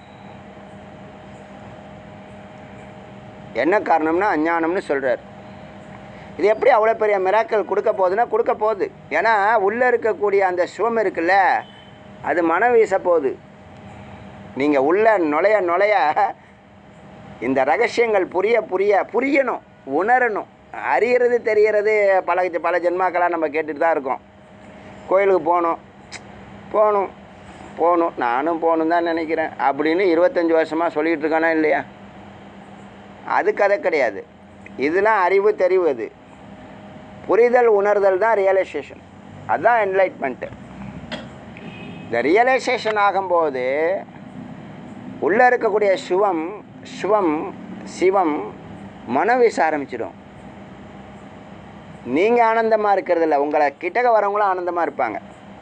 என்ன காரணம்னா அஞ்ஞானம்னு சொல்கிறார் இது எப்படி அவ்வளோ பெரிய மிராக்கள் கொடுக்க போகுதுன்னா கொடுக்க போகுது ஏன்னா உள்ளே இருக்கக்கூடிய அந்த சுவம் இருக்குல்ல அது மனம் வீச போகுது நீங்கள் உள்ள நுழைய நுழைய இந்த ரகசியங்கள் புரிய புரிய புரியணும் உணரணும் அறியறது தெரியறது பல பல ஜென்மாக்களாக நம்ம கேட்டுட்டு தான் இருக்கோம் கோயிலுக்கு போகணும் போகணும் போகணும் நானும் போகணும் தான் நினைக்கிறேன் அப்படின்னு இருபத்தஞ்சி வருஷமாக சொல்லிகிட்டு இருக்கானா இல்லையா அது கதை கிடையாது இதெல்லாம் அறிவு தெரிவு அது புரிதல் உணர்தல் தான் ரியலைசேஷன் அதுதான் என்லைட்மெண்ட்டு இந்த ரியலைசேஷன் ஆகும்போது உள்ளே இருக்கக்கூடிய சிவம் சிவம் சிவம் மனம் வீச ஆரம்பிச்சிடும் நீங்கள் ஆனந்தமாக இருக்கிறது இல்லை உங்களை கிட்டக்க வரவங்களும் ஆனந்தமாக இருப்பாங்க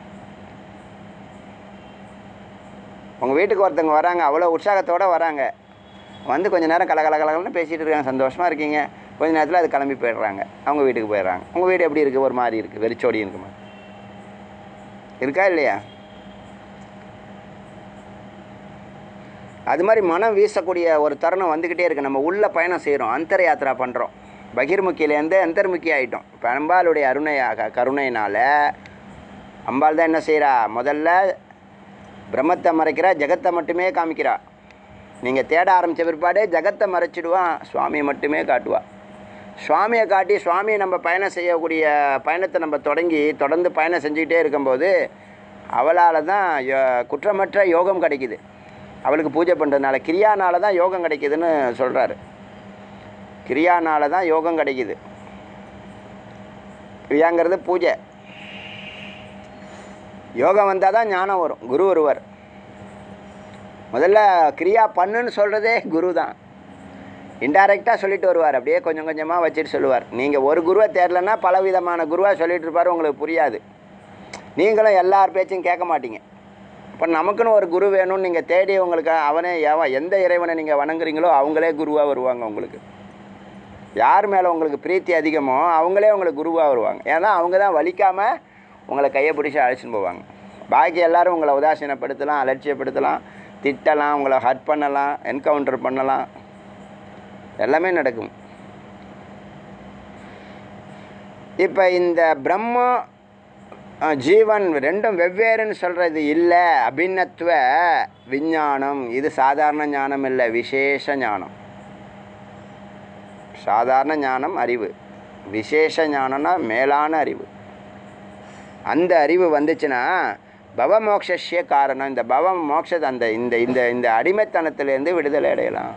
உங்கள் வீட்டுக்கு ஒருத்தவங்க வராங்க அவ்வளோ உற்சாகத்தோடு வராங்க வந்து கொஞ்ச நேரம் கல கல கலகலன்னு பேசிகிட்டு இருக்காங்க சந்தோஷமாக இருக்கீங்க கொஞ்ச நேரத்தில் அது கிளம்பி போயிடுறாங்க அவங்க வீட்டுக்கு போயிடுறாங்க உங்கள் வீடு எப்படி இருக்குது ஒரு மாதிரி இருக்குது வெறிச்சோடி இருக்குமா இருக்கா இல்லையா அது மாதிரி மனம் வீசக்கூடிய ஒரு தருணம் வந்துக்கிட்டே இருக்குது நம்ம உள்ள பயணம் செய்கிறோம் அந்தர யாத்திரா பண்ணுறோம் பகிர்முக்கியிலேருந்து அந்தர்முக்கி ஆகிட்டோம் இப்போ அம்பாளுடைய அருணையாக கருணையினால் அம்பாள் தான் என்ன செய்கிறா முதல்ல பிரம்மத்தை மறைக்கிறா ஜெகத்தை மட்டுமே காமிக்கிறா நீங்கள் தேட ஆரம்பித்த பிற்பாடு ஜெகத்தை மறைச்சிடுவான் சுவாமியை மட்டுமே காட்டுவா சுவாமியை காட்டி சுவாமியை நம்ம பயணம் செய்யக்கூடிய பயணத்தை நம்ம தொடங்கி தொடர்ந்து பயணம் செஞ்சுக்கிட்டே இருக்கும்போது அவளால் தான் யோ- குற்றமற்ற யோகம் கிடைக்குது அவளுக்கு பூஜை பண்ணுறதுனால கிரியானால தான் யோகம் கிடைக்குதுன்னு சொல்கிறாரு கிரியானால தான் யோகம் கிடைக்குது கிரியாங்கிறது பூஜை யோகம் வந்தால் தான் ஞானம் வரும் குரு ஒருவர் முதல்ல கிரியா பண்ணுன்னு சொல்கிறதே குரு தான் இன்டைரக்டாக சொல்லிட்டு வருவார் அப்படியே கொஞ்சம் கொஞ்சமாக வச்சுட்டு சொல்லுவார் நீங்கள் ஒரு குருவை தேடலைன்னா பல விதமான குருவாக சொல்லிட்டு இருப்பார் உங்களுக்கு புரியாது நீங்களும் எல்லார் பேச்சும் கேட்க மாட்டீங்க இப்போ நமக்குன்னு ஒரு குரு வேணும்னு நீங்கள் தேடி உங்களுக்கு அவனே எவன் எந்த இறைவனை நீங்கள் வணங்குறீங்களோ அவங்களே குருவாக வருவாங்க உங்களுக்கு யார் மேலே உங்களுக்கு பிரீத்தி அதிகமோ அவங்களே உங்களுக்கு குருவாக வருவாங்க ஏன்னா அவங்க தான் வலிக்காமல் உங்களை கையை பிடிச்சி அழைச்சின்னு போவாங்க பாக்கி எல்லாரும் உங்களை உதாசீனப்படுத்தலாம் அலட்சியப்படுத்தலாம் திட்டலாம் உங்களை ஹர்ட் பண்ணலாம் என்கவுண்டர் பண்ணலாம் எல்லாமே நடக்கும் இப்போ இந்த பிரம்ம அஹ், ஜீவன் ரெண்டும் வெவ்வேறுன்னு சொல்கிறது இல்லை அபிநத்துவ விஞ்ஞானம் இது சாதாரண ஞானம் இல்லை விசேஷ ஞானம் சாதாரண ஞானம் அறிவு விசேஷ ஞானம்னா மேலான அறிவு அந்த அறிவு வந்துச்சுன்னா பவமோக்ஷஸ்ய காரணம் இந்த பவ மோக்ஷ அந்த இந்த இந்த இந்த அடிமைத்தனத்திலேருந்து விடுதலை அடையலாம்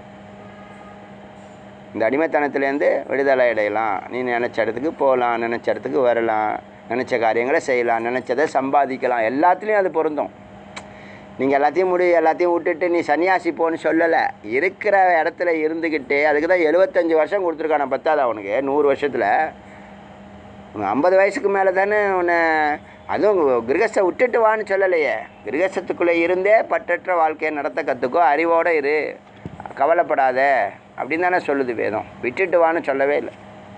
இந்த அடிமைத்தனத்திலேருந்து விடுதலை அடையலாம் நீ நினச்ச இடத்துக்கு போகலாம் நினச்ச இடத்துக்கு வரலாம் நினச்ச காரியங்களை செய்யலாம் நினச்சதை சம்பாதிக்கலாம் எல்லாத்துலேயும் அது பொருந்தும் நீங்கள் எல்லாத்தையும் முடி எல்லாத்தையும் விட்டுட்டு நீ சன்னியாசி போன்னு சொல்லலை இருக்கிற இடத்துல இருந்துக்கிட்டு அதுக்கு தான் எழுபத்தஞ்சு வருஷம் கொடுத்துருக்கான பத்தாதா உனக்கு நூறு வருஷத்தில் உனக்கு ஐம்பது வயசுக்கு மேலே தானே உன்னை அதுவும் கிரகஸ்தை விட்டுட்டு வான்னு சொல்லலையே கிரகஸ்தத்துக்குள்ளே இருந்தே பற்றற்ற வாழ்க்கையை நடத்த கற்றுக்கோ அறிவோடு இரு கவலைப்படாத அப்படின்னு தானே சொல்லுது வேதம் விட்டுட்டு வான்னு சொல்லவே இல்லை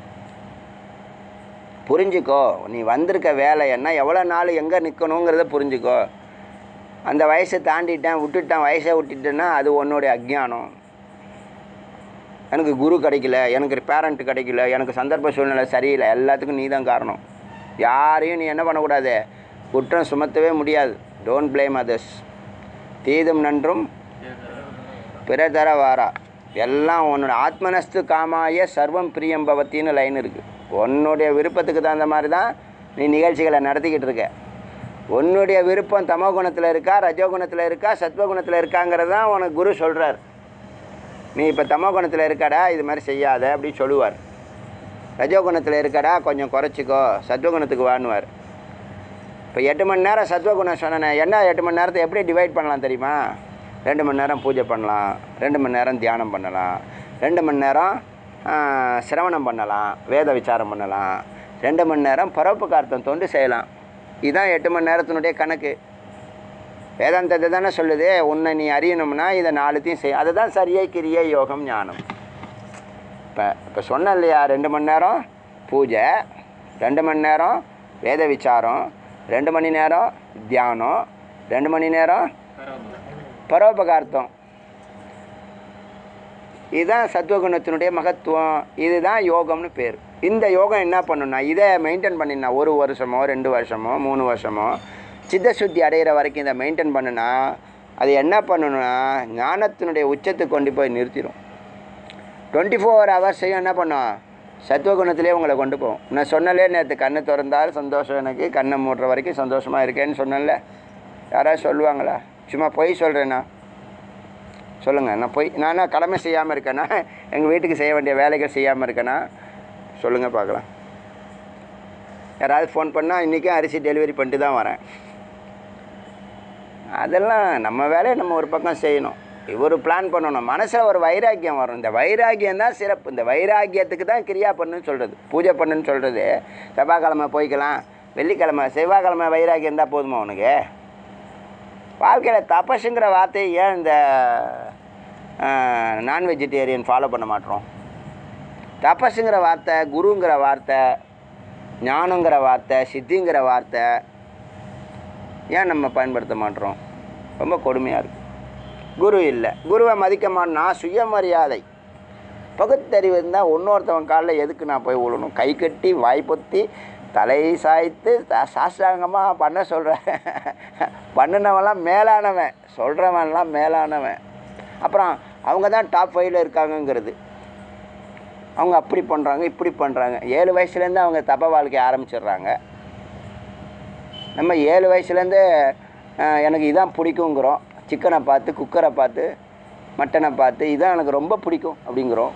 புரிஞ்சுக்கோ நீ வந்திருக்க வேலை என்ன எவ்வளோ நாள் எங்கே நிற்கணுங்கிறத புரிஞ்சுக்கோ அந்த வயசை தாண்டிட்டேன் விட்டுட்டேன் வயசை விட்டுட்டேன்னா அது உன்னுடைய அஜ்ஞானம் எனக்கு குரு கிடைக்கல எனக்கு பேரண்ட் கிடைக்கல எனக்கு சந்தர்ப்ப சூழ்நிலை சரியில்லை எல்லாத்துக்கும் நீ தான் காரணம் யாரையும் நீ என்ன பண்ணக்கூடாது குற்றம் சுமத்தவே முடியாது டோன்ட் blame others தீதும் நன்றும் பிறர் தர வாரா எல்லாம் உன்னோட ஆத்மனஸ்து காமாய சர்வம் பிரியம் பவத்தின்னு லைன் இருக்குது உன்னுடைய விருப்பத்துக்கு தகுந்த மாதிரி தான் நீ நிகழ்ச்சிகளை நடத்திக்கிட்டு இருக்க உன்னுடைய விருப்பம் தமோ குணத்தில் இருக்கா ரஜோ குணத்தில் இருக்கா சத்வ குணத்தில் இருக்காங்கிறது தான் உனக்கு குரு சொல்கிறார் நீ இப்போ தமோ குணத்தில் இருக்கடா இது மாதிரி செய்யாத அப்படின்னு சொல்லுவார் ரஜோ குணத்தில் இருக்கடா கொஞ்சம் குறைச்சிக்கோ சத்வகுணத்துக்கு வாணுவார் இப்போ எட்டு மணி நேரம் சத்வகுணம் சொன்னேன் என்ன எட்டு மணி நேரத்தை எப்படி டிவைட் பண்ணலாம் தெரியுமா ரெண்டு மணி நேரம் பூஜை பண்ணலாம் ரெண்டு மணி நேரம் தியானம் பண்ணலாம் ரெண்டு மணி நேரம் ஆ, சிரவணம் பண்ணலாம் வேத விசாரம் பண்ணலாம் ரெண்டு மணி நேரம் பரோபகார்த்தம் தொண்டு செய்யலாம் இதுதான் எட்டு மணி நேரத்தினுடைய கணக்கு வேதாந்தத்தை தானே சொல்லுது உன்னை நீ அறியணும்னா இதை நாலுத்தையும் செய் அதுதான் சரியை கிரியை யோகம் ஞானம் இப்போ இப்போ சொன்னேன் இல்லையா ரெண்டு மணி நேரம் பூஜை ரெண்டு மணி நேரம் வேத விசாரம் ரெண்டு மணி நேரம் தியானம் ரெண்டு மணி நேரம் பரோபகார்த்தம் இதுதான் சத்துவகுணத்தினுடைய மகத்துவம் இதுதான் யோகம்னு பேர் இந்த யோகம் என்ன பண்ணுன்னா இதை மெயின்டைன் பண்ணினா ஒரு வருஷமோ ரெண்டு வருஷமோ மூணு வருஷமோ சித்தசுத்தி அடையிற வரைக்கும் இதை மெயின்டைன் பண்ணுனா அது என்ன பண்ணணும்னா ஞானத்தினுடைய உச்சத்துக்கு கொண்டு போய் நிறுத்திடும் டுவெண்ட்டி ஃபோர் ஹவர்ஸையும் என்ன பண்ணும் சத்துவகுணத்திலே உங்களை கொண்டு போகும் நான் சொன்னலே நேற்று கண்ணு திறந்தால் சந்தோஷம் எனக்கு கண்ணை மூடுற வரைக்கும் சந்தோஷமாக இருக்கேன்னு சொன்னேன்ல யாராவது சொல்லுவாங்களா சும்மா பொய் சொல்கிறேன்னா சொல்லுங்கள் நான் போய் நான் என்ன கடமை செய்யாமல் இருக்கேனா எங்கள் வீட்டுக்கு செய்ய வேண்டிய வேலைகள் செய்யாமல் இருக்கேனா சொல்லுங்கள் பார்க்கலாம் யாராவது ஃபோன் பண்ணால் இன்றைக்கும் அரிசி டெலிவரி பண்ணிட்டு தான் வரேன் அதெல்லாம் நம்ம வேலையை நம்ம ஒரு பக்கம் செய்யணும் ஒரு பிளான் பண்ணணும் மனசில் ஒரு வைராக்கியம் வரும் இந்த வைராக்கியம் தான் சிறப்பு இந்த வைராக்கியத்துக்கு தான் கிரியா பண்ணுன்னு சொல்கிறது பூஜை பண்ணுன்னு சொல்கிறது செவ்வாய்க்கிழமை போய்க்கலாம் வெள்ளிக்கிழமை செவ்வாய்க்கிழமை வைராக்கியம் இருந்தால் போதுமா உனக்கு வாழ்க்கையில் தபஸுங்கிற வார்த்தையை ஏன் இந்த நான் வெஜிடேரியன் ஃபாலோ பண்ண மாட்டோம் தபஸுங்கிற வார்த்தை குருங்கிற வார்த்தை ஞானங்கிற வார்த்தை சித்திங்கிற வார்த்தை ஏன் நம்ம பயன்படுத்த மாட்டோம் ரொம்ப கொடுமையாக இருக்குது குரு இல்லை குருவை மதிக்க மாட்டேனா சுயமரியாதை பகுத்தறிவு இருந்தால் இன்னொருத்தவன் காலில் எதுக்கு நான் போய் விழணும் கை கட்டி வாய் பொத்தி தலை சாய்த்து த- சாஷ்டாங்கமாக பண்ண சொல்கிறேன் பண்ணினவன்லாம் மேலானவன் சொல்கிறவன்லாம் மேலானவன் அப்புறம் அவங்க தான் டாப் ஃபைவ்ல இருக்காங்கங்கிறது அவங்க அப்படி பண்ணுறாங்க இப்படி பண்ணுறாங்க ஏழு வயசுலேருந்து அவங்க தப்ப வாழ்க்கை ஆரம்பிச்சிடுறாங்க நம்ம ஏழு வயசுலேருந்து அஹ், எனக்கு இதான் பிடிக்குங்கிறோம் சிக்கனை பார்த்து குக்கரை பார்த்து மட்டனை பார்த்து இதான் எனக்கு ரொம்ப பிடிக்கும் அப்படிங்கிறோம்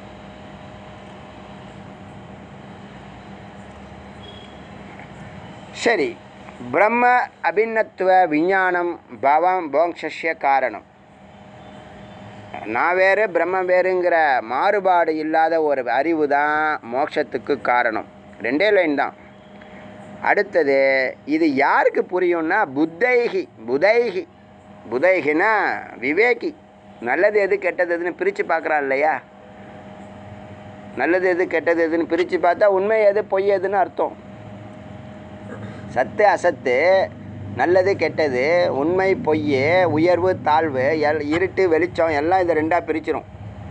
சரி பிரம்ம அபிநத்துவ விஞ்ஞானம் பவம் போங்ஷஸ்ய காரணம் நான் வேறு பிரம்ம வேறுங்கிற மாறுபாடு இல்லாத ஒரு அறிவு தான் மோட்சத்துக்கு காரணம் ரெண்டே லைன் தான் அடுத்தது இது யாருக்கு புரியும்னா புத்தைகி புதைகி புதைகினா விவேகி நல்லது எது கெட்டது எதுன்னு பிரித்து பார்க்குறான் இல்லையா நல்லது எது கெட்டது எதுன்னு பிரித்து பார்த்தா உண்மை எது பொய் எதுன்னு அர்த்தம் சத்து அசத்து நல்லது கெட்டது உண்மை பொய் உயர்வு தாழ்வு எல் இருட்டு வெளிச்சம் எல்லாம் இதை ரெண்டாக பிரிச்சிரும்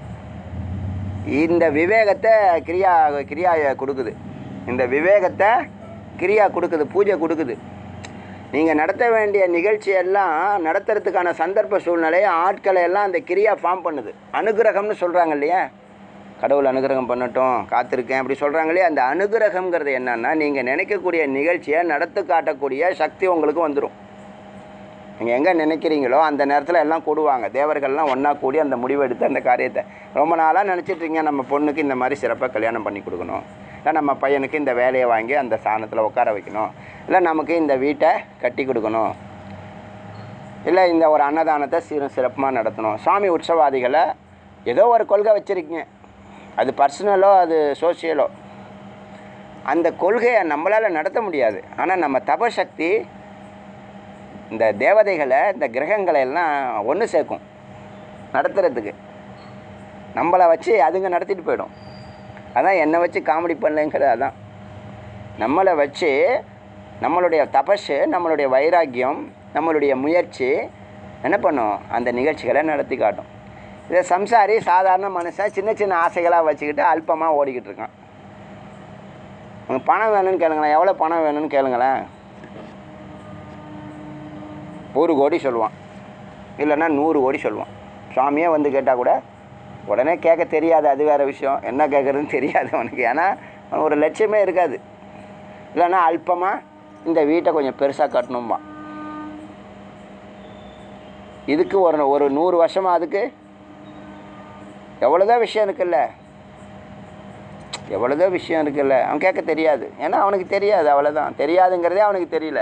இந்த விவேகத்தை கிரியா கிரியா கொடுக்குது இந்த விவேகத்தை கிரியா கொடுக்குது பூஜை கொடுக்குது நீங்கள் நடத்த வேண்டிய நிகழ்ச்சி எல்லாம் நடத்துறதுக்கான சந்தர்ப்ப சூழ்நிலையை ஆட்களை எல்லாம் அந்த கிரியா ஃபார்ம் பண்ணுது அனுகிரகம்னு சொல்கிறாங்க இல்லையா கடவுள் அனுகிரகம் பண்ணட்டும் காத்திருக்கேன் அப்படி சொல்கிறாங்களே அந்த அனுகிரகம்ங்கிறது என்னன்னா நீங்கள் நினைக்கக்கூடிய நிகழ்ச்சியை நடத்து காட்டக்கூடிய சக்தி உங்களுக்கு வந்துடும் நீங்கள் எங்கே நினைக்கிறீங்களோ அந்த நேரத்தில் எல்லாம் கூடுவாங்க தேவர்கள்லாம் ஒன்றா கூடி அந்த முடிவு எடுத்து அந்த காரியத்தை ரொம்ப நாளாக நினச்சிட்ருக்கீங்க நம்ம பொண்ணுக்கு இந்த மாதிரி சிறப்பாக கல்யாணம் பண்ணி கொடுக்கணும் இல்லை நம்ம பையனுக்கு இந்த வேலையை வாங்கி அந்த ஸ்தானத்தில் உட்கார வைக்கணும் இல்லை நமக்கு இந்த வீட்டை கட்டி கொடுக்கணும் இல்லை இந்த ஒரு அன்னதானத்தை சீரும் சிறப்பாக நடத்தணும் சாமி உற்சவாதிகளை ஏதோ ஒரு கொள்கை வச்சுருக்கீங்க அது பர்சனலோ அது சோசியலோ அந்த கொள்கையை நம்மளால் நடத்த முடியாது ஆனால் நம்ம தபசக்தி இந்த தேவதைகளை இந்த கிரகங்களை எல்லாம் ஒன்று சேர்க்கும் நடத்துறதுக்கு நம்மளை வச்சு அதுங்க நடத்திட்டு போயிடும் அதான் என்னை வச்சு காமெடி பண்ணலைங்கிறது அதான் நம்மளை வச்சு நம்மளுடைய தபஸு நம்மளுடைய வைராக்கியம் நம்மளுடைய முயற்சி என்ன பண்ணும் அந்த நிகழ்ச்சிகளை நடத்தி காட்டும் இதை சம்சாரி சாதாரண மனுஷன் சின்ன சின்ன ஆசைகளாக வச்சுக்கிட்டு அல்பமாக ஓடிக்கிட்டு இருக்கான் உனக்கு பணம் வேணும்னு கேளுங்களேன் எவ்வளோ பணம் வேணும்னு கேளுங்களேன் ஒரு கோடி சொல்லுவான் இல்லைன்னா நூறு கோடி சொல்லுவான் சுவாமியே வந்து கேட்டால் கூட உடனே கேட்க தெரியாது அது வேறு விஷயம் என்ன கேட்குறதுன்னு தெரியாது அவனுக்கு ஏன்னா அவனுக்கு ஒரு லட்சியமே இருக்காது இல்லைன்னா அல்பமாக இந்த வீட்டை கொஞ்சம் பெருசாக கட்டணும்பா இதுக்கு ஒரு ஒரு நூறு வருஷமாக அதுக்கு எவ்வளோதான் விஷயம் இருக்குல்ல எவ்வளோதோ விஷயம் இருக்குல்ல அவன் கேட்க தெரியாது ஏன்னா அவனுக்கு தெரியாது அவ்வளோதான் தெரியாதுங்கிறதே அவனுக்கு தெரியல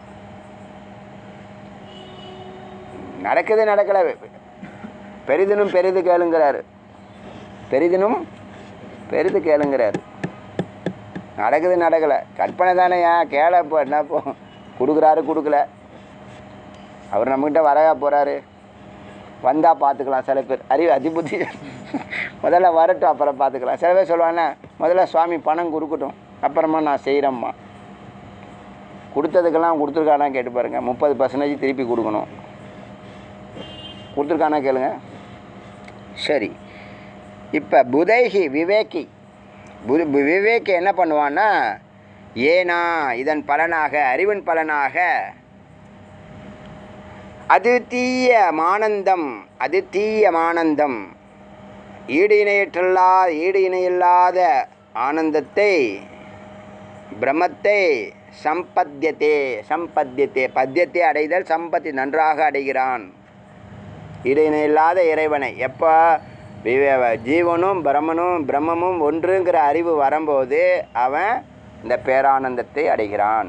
நடக்குது நடக்கலை பெரிதினும் பெரிது கேளுங்கிறாரு பெரிதினும் பெரிது கேளுங்கிறாரு நடக்குது நடக்கலை கற்பனை தானே ஏன் கேள இப்போ என்ன இப்போ கொடுக்குறாரு கொடுக்கல அவர் நம்மக்கிட்ட வரவா போகிறாரு வந்தால் பார்த்துக்கலாம் சில பேர் அறிவு அதிபுத்தி முதல்ல வரட்டும் அப்புறம் பார்த்துக்கலாம் சில பேர் சொல்லுவாங்க முதல்ல சுவாமி பணம் கொடுக்கட்டும் அப்புறமா நான் செய்கிறேம்மா கொடுத்ததுக்கெல்லாம் கொடுத்துருக்கானா கேட்டு பாருங்கள் முப்பது பர்சன்டேஜ் திருப்பி கொடுக்கணும் கொடுத்துருக்கானா கேளுங்க சரி இப்போ புதைகி விவேகி பு- பு- விவேகி என்ன பண்ணுவான்னா ஏனா இதன் பலனாக அறிவின் பலனாக அது தீய மானந்தம் அது தீய மானந்தம் ஈடு இணையற்றல்லா ஈடு இணையில்லாத ஆனந்தத்தை பிரம்மத்தை சம்பத்தியத்தே சம்பத்தியத்தே பத்தியத்தை அடைதல் சம்பத்தி நன்றாக அடைகிறான் இடையில்லாத இறைவனை எப்போ விவே- ஜீவனும் பிரம்மனும் பிரம்மமும் ஒன்றுங்கிற அறிவு வரும்போது அவன் இந்த பேரானந்தத்தை அடைகிறான்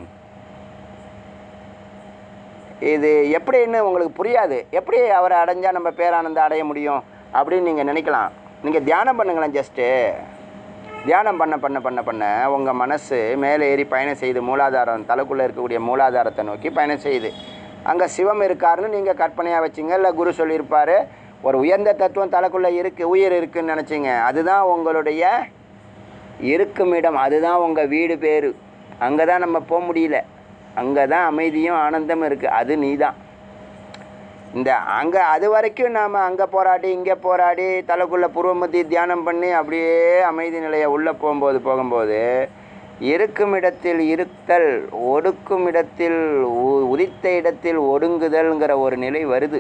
இது எப்படின்னு உங்களுக்கு புரியாது எப்படி அவரை அடைஞ்சால் நம்ம பேரானந்தம் அடைய முடியும் அப்படின்னு நீங்கள் நினைக்கலாம் நீங்கள் தியானம் பண்ணுங்களேன் ஜஸ்ட்டு தியானம் பண்ண பண்ண பண்ண பண்ண உங்கள் மனசு மேலே ஏறி பயணம் செய்யுது மூலாதாரம் தலைக்குள்ளே இருக்கக்கூடிய மூலாதாரத்தை நோக்கி பயணம் செய்யுது அங்கே சிவம் இருக்காருன்னு நீங்கள் கற்பனையாக வச்சிங்க இல்லை குரு சொல்லியிருப்பார் ஒரு உயர்ந்த தத்துவம் தலைக்குள்ளே இருக்குது உயிர் இருக்குன்னு நினச்சிங்க அதுதான் உங்களுடைய இருக்கும் இடம் அதுதான் உங்கள் வீடு பேர் அங்கே தான் நம்ம போக முடியல அங்கே தான் அமைதியும் ஆனந்தமும் இருக்குது அது நீ தான் இந்த அங்கே அது வரைக்கும் நாம் அங்கே போராடி இங்கே போராடி தலைக்குள்ளே பூர்வமத்தி தியானம் பண்ணி அப்படியே அமைதி நிலையை உள்ளே போகும்போது போகும்போது இருக்கும் இடத்தில் இருத்தல் ஒடுக்கும் இடத்தில் உ- உதித்த இடத்தில் ஒடுங்குதல்ங்கிற ஒரு நிலை வருது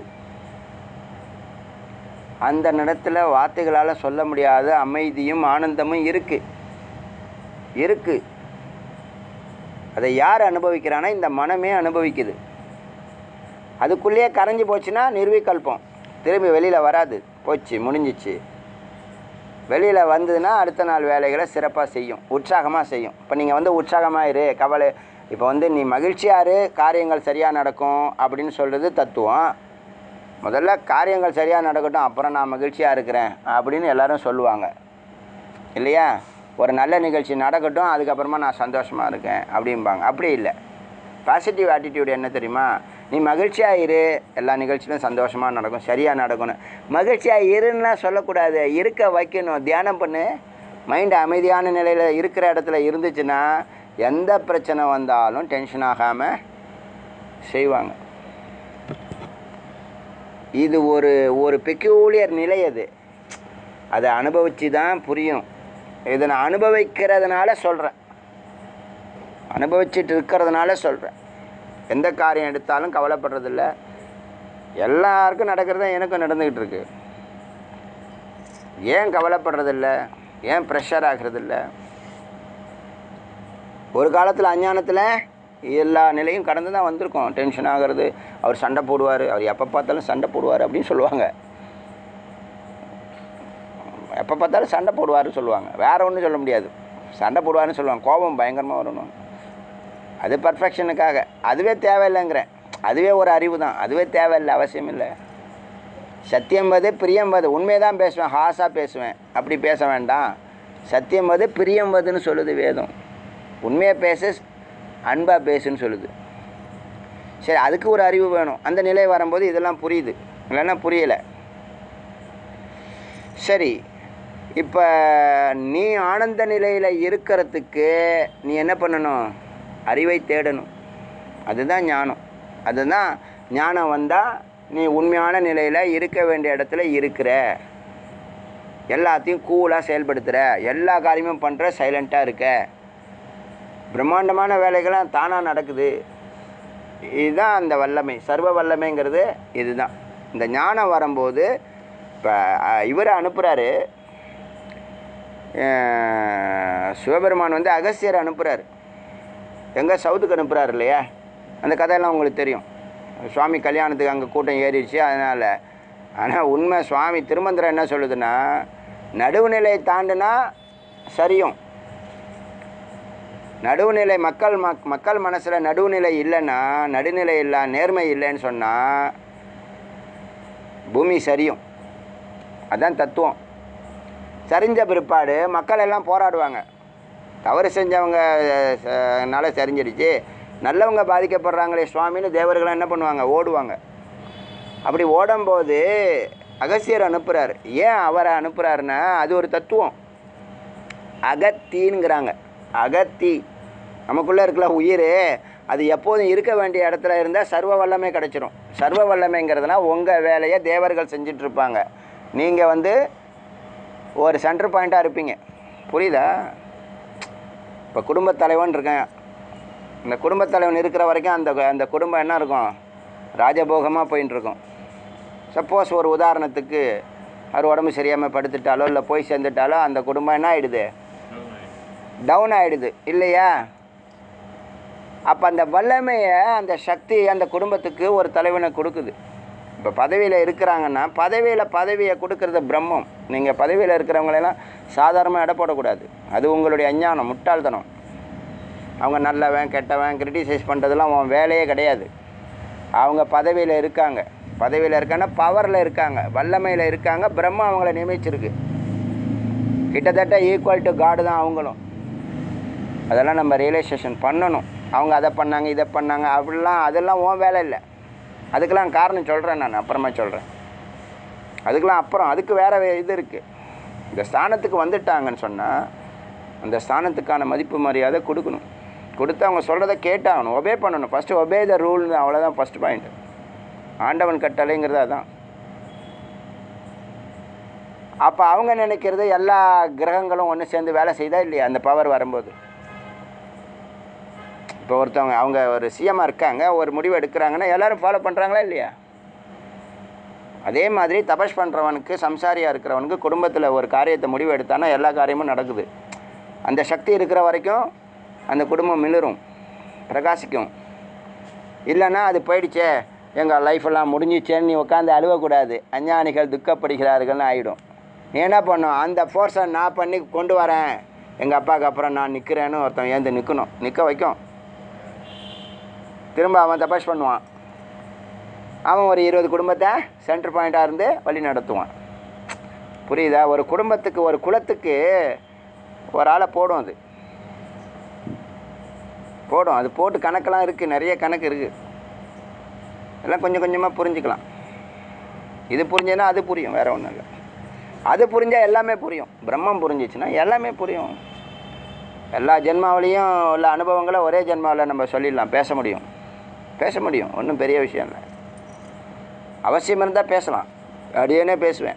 அந்த இடத்துல வார்த்தைகளால் சொல்ல முடியாத அமைதியும் ஆனந்தமும் இருக்கு இருக்கு அதை யார் அனுபவிக்கிறான்னா இந்த மனமே அனுபவிக்குது அதுக்குள்ளேயே கரைஞ்சி போச்சுன்னா நிர்விகல்பம் திரும்பி வெளியில் வராது போச்சு முடிஞ்சிச்சு வெளியில் வந்ததுன்னா அடுத்த நாள் வேலைகளை சிறப்பாக செய்யும் உற்சாகமாக செய்யும் இப்போ நீங்கள் வந்து உற்சாகமாக இரு கவலை இப்போ வந்து நீ மகிழ்ச்சியாக இரு காரியங்கள் சரியாக நடக்கும் அப்படின்னு சொல்கிறது தத்துவம் முதல்ல காரியங்கள் சரியாக நடக்கட்டும் அப்புறம் நான் மகிழ்ச்சியாக இருக்கிறேன் அப்படின்னு எல்லாரும் சொல்லுவாங்க இல்லையா ஒரு நல்ல நிகழ்ச்சி நடக்கட்டும் அதுக்கப்புறமா நான் சந்தோஷமாக இருக்கேன் அப்படிம்பாங்க அப்படி இல்லை பாசிட்டிவ் ஆட்டிடியூட் என்ன தெரியுமா நீ மகிழ்ச்சியாக இரு எல்லா நிகழ்ச்சியிலும் சந்தோஷமாக நடக்கும் சரியாக நடக்கணும் மகிழ்ச்சியாக இருன்னா சொல்லக்கூடாது இருக்க வைக்கணும் தியானம் பண்ணு மைண்ட் அமைதியான நிலையில் இருக்கிற இடத்துல இருந்துச்சுன்னா எந்த பிரச்சனை வந்தாலும் டென்ஷன் ஆகாமல் செய்வாங்க இது ஒரு ஒரு பெக்யூலியர் நிலை அது அதை அனுபவித்து தான் புரியும் இதை நான் அனுபவிக்கிறதுனால சொல்கிறேன் அனுபவிச்சுட்டு இருக்கிறதுனால சொல்கிறேன் எந்த காரியம் எடுத்தாலும் கவலைப்படுறதில்ல எல்லாருக்கும் நடக்கிறது தான் எனக்கும் நடந்துக்கிட்டு இருக்கு ஏன் கவலைப்படுறதில்ல ஏன் ப்ரெஷர் ஆகிறதில்ல ஒரு காலத்தில் அஞ்ஞானத்தில் எல்லா நிலையும் கடந்து தான் வந்திருக்கோம் டென்ஷன் ஆகிறது அவர் சண்டை போடுவார் அவர் எப்போ பார்த்தாலும் சண்டை போடுவார் அப்படின்னு சொல்லுவாங்க எப்போ பார்த்தாலும் சண்டை போடுவார்னு சொல்லுவாங்க வேற ஒன்றும் சொல்ல முடியாது சண்டை போடுவார்னு சொல்லுவாங்க கோபம் பயங்கரமாக வரணும் அது பர்ஃபெக்ஷனுக்காக அதுவே தேவையில்லைங்கிறேன் அதுவே ஒரு அறிவு தான் அதுவே தேவையில்லை அவசியம் இல்லை சத்தியம்பது பிரியம்பது உண்மையை தான் பேசுவேன் ஹாஸாக பேசுவேன் அப்படி பேச வேண்டாம் சத்தியம்பது பிரியம்பதுன்னு சொல்லுது வேதம் உண்மையை பேசு அன்பாக பேசுன்னு சொல்லுது சரி அதுக்கு ஒரு அறிவு வேணும் அந்த நிலை வரும்போது இதெல்லாம் புரியுது இல்லைன்னா புரியலை சரி இப்போ நீ ஆனந்த நிலையில் இருக்கிறதுக்கு நீ என்ன பண்ணணும் அறிவை தேடணும் அதுதான் ஞானம் அதுதான் ஞானம் வந்தால் நீ உண்மையான நிலையில் இருக்க வேண்டிய இடத்துல இருக்கிற எல்லாத்தையும் கூலாக செயல்படுத்துகிற எல்லா காரியமும் பண்ணுற சைலண்ட்டாக இருக்க பிரம்மாண்டமான வேலைகள்லாம் தானாக நடக்குது இதுதான் அந்த வல்லமை சர்வ வல்லமைங்கிறது இதுதான் இந்த ஞானம் வரும்போது இப்போ இவரை அனுப்புகிறாரு சிவபெருமான் வந்து அகஸ்தியரை அனுப்புகிறாரு எங்கே சவுத்துக்கு அனுப்புகிறாரு இல்லையா அந்த கதையெல்லாம் உங்களுக்கு தெரியும் சுவாமி கல்யாணத்துக்கு அங்கே கூட்டம் ஏறிடுச்சு அதனால் ஆனால் உண்மை சுவாமி திருமந்திரம் என்ன சொல்லுதுன்னா நடுவுநிலை தாண்டுனா சரியும் நடுவுநிலை மக்கள் மக் மக்கள் மனசில் நடுவுநிலை இல்லைன்னா நடுநிலை இல்லை நேர்மை இல்லைன்னு சொன்னால் பூமி சரியும் அதான் தத்துவம் சரிஞ்ச பிற்பாடு மக்கள் எல்லாம் போராடுவாங்க தவறு செஞ்சவங்க அஹ், னால சரிஞ்சிடுச்சு நல்லவங்க பாதிக்கப்படுறாங்களே சுவாமின்னு தேவர்கள் என்ன பண்ணுவாங்க ஓடுவாங்க அப்படி ஓடும்போது அகசியர் அனுப்புகிறார் ஏன் அவரை அனுப்புகிறாருன்னா அது ஒரு தத்துவம் அகத்தின்ங்கிறாங்க அகத்தி நமக்குள்ளே இருக்கல உயிர் அது எப்போதும் இருக்க வேண்டிய இடத்துல இருந்தால் சர்வ வல்லமை கிடச்சிரும் சர்வ வல்லமைங்கிறதுனா உங்கள் வேலையை தேவர்கள் செஞ்சுட்டு இருப்பாங்க நீங்கள் வந்து ஒரு சென்டர் பாயிண்ட்டாக இருப்பீங்க புரியுதா இப்போ குடும்பத் தலைவன் இருக்கேன் இந்த குடும்பத் தலைவன் இருக்கிற வரைக்கும் அந்த அந்த குடும்பம் என்ன இருக்கும் ராஜபோகமாக போயின்னு இருக்கும் சப்போஸ் ஒரு உதாரணத்துக்கு அவர் உடம்பு சரியாமல் படுத்துட்டாலோ இல்லை போய் சேர்ந்துட்டாலோ அந்த குடும்பம் என்ன ஆகிடுது டவுன் ஆகிடுது இல்லையா அப்போ அந்த வல்லமையை அந்த சக்தி அந்த குடும்பத்துக்கு ஒரு தலைவனை கொடுக்குது இப்போ பதவியில் இருக்கிறாங்கன்னா பதவியில் பதவியை கொடுக்கறது பிரம்மம் நீங்கள் பதவியில் இருக்கிறவங்களெல்லாம் சாதாரணமாக எடை போடக்கூடாது அது உங்களுடைய அஞ்ஞானம் முட்டாள்தனம் அவங்க நல்லவன் கெட்டவன் கிரிட்டிசைஸ் பண்ணுறதுலாம் அவன் வேலையே கிடையாது அவங்க பதவியில் இருக்காங்க பதவியில் இருக்காங்கன்னா பவரில் இருக்காங்க வல்லமையில் இருக்காங்க பிரம்மம் அவங்கள நியமிச்சிருக்கு கிட்டத்தட்ட ஈக்குவல் டு காடு தான் அவங்களும் அதெல்லாம் நம்ம ரியலைசேஷன் பண்ணணும் அவங்க அதை பண்ணாங்க இதை பண்ணாங்க அப்படிலாம் அதெல்லாம் உன் வேலை இல்லை அதுக்கெல்லாம் காரணம் சொல்கிறேன் நான் அப்புறமா சொல்கிறேன் அதுக்கெல்லாம் அப்புறம் அதுக்கு வேறு இது இருக்குது இந்த ஸ்தானத்துக்கு வந்துட்டாங்கன்னு சொன்னால் அந்த ஸ்தானத்துக்கான மதிப்பு மரியாதை கொடுக்கணும் கொடுத்து அவங்க சொல்கிறத கேட்டாகணும் ஒபே பண்ணணும் ஃபஸ்ட்டு ஒபே த ரூல் அவ்வளோதான் ஃபஸ்ட் பாயிண்ட் ஆண்டவன் கட்டளைங்கிறது அதான் அப்போ அவங்க நினைக்கிறது எல்லா கிரகங்களும் ஒன்று சேர்ந்து வேலை செய்தா இல்லையா அந்த பவர் வரும்போது இப்போ ஒருத்தவங்க அவங்க ஒரு சிஎம்மாக இருக்காங்க ஒரு முடிவு எடுக்கிறாங்கன்னா எல்லாரும் ஃபாலோ பண்ணுறாங்களா இல்லையா அதே மாதிரி தபஸ் பண்ணுறவனுக்கு சம்சாரியாக இருக்கிறவனுக்கு குடும்பத்தில் ஒரு காரியத்தை முடிவு எடுத்தானா எல்லா காரியமும் நடக்குது அந்த சக்தி இருக்கிற வரைக்கும் அந்த குடும்பம் மிளிரும் பிரகாசிக்கும் இல்லைன்னா அது போயிடுச்சே எங்கள் லைஃபெல்லாம் முடிஞ்சிச்சேன்னு நீ உட்காந்து அழுவக்கூடாது அஞ்ஞானிகள் துக்கப்படுகிறார்கள்னு ஆகிடும் நீ என்ன பண்ணும் அந்த ஃபோர்ஸை நான் பண்ணி கொண்டு வரேன் எங்கள் அப்பாவுக்கு அப்புறம் நான் நிற்கிறேன்னு ஒருத்தன் ஏந்து நிற்கணும் நிற்க வைக்கும் திரும்ப அவன் தபாஷ் பண்ணுவான் அவன் ஒரு இருபது குடும்பத்தை சென்டர் பாயிண்ட்டாக இருந்து வழி நடத்துவான் புரியுதா ஒரு குடும்பத்துக்கு ஒரு குலத்துக்கு ஒரு ஆளை போடும் அது போடும் அது போட்டு கணக்கெல்லாம் இருக்குது நிறைய கணக்கு இருக்குது எல்லாம் கொஞ்சம் கொஞ்சமாக புரிஞ்சுக்கலாம் இது புரிஞ்சதுன்னா அது புரியும் வேறு ஒன்றும் இல்லை அது புரிஞ்சால் எல்லாமே புரியும் பிரம்மம் புரிஞ்சிச்சுன்னா எல்லாமே புரியும் எல்லா ஜென்மாவிலையும் உள்ள அனுபவங்களை ஒரே ஜென்மாவில் நம்ம சொல்லிடலாம் பேச முடியும் பேச முடியும் ஒன்றும் பெரிய விஷயம் இல்லை அவசியம் இருந்தால் பேசலாம் அப்படியே பேசுவேன்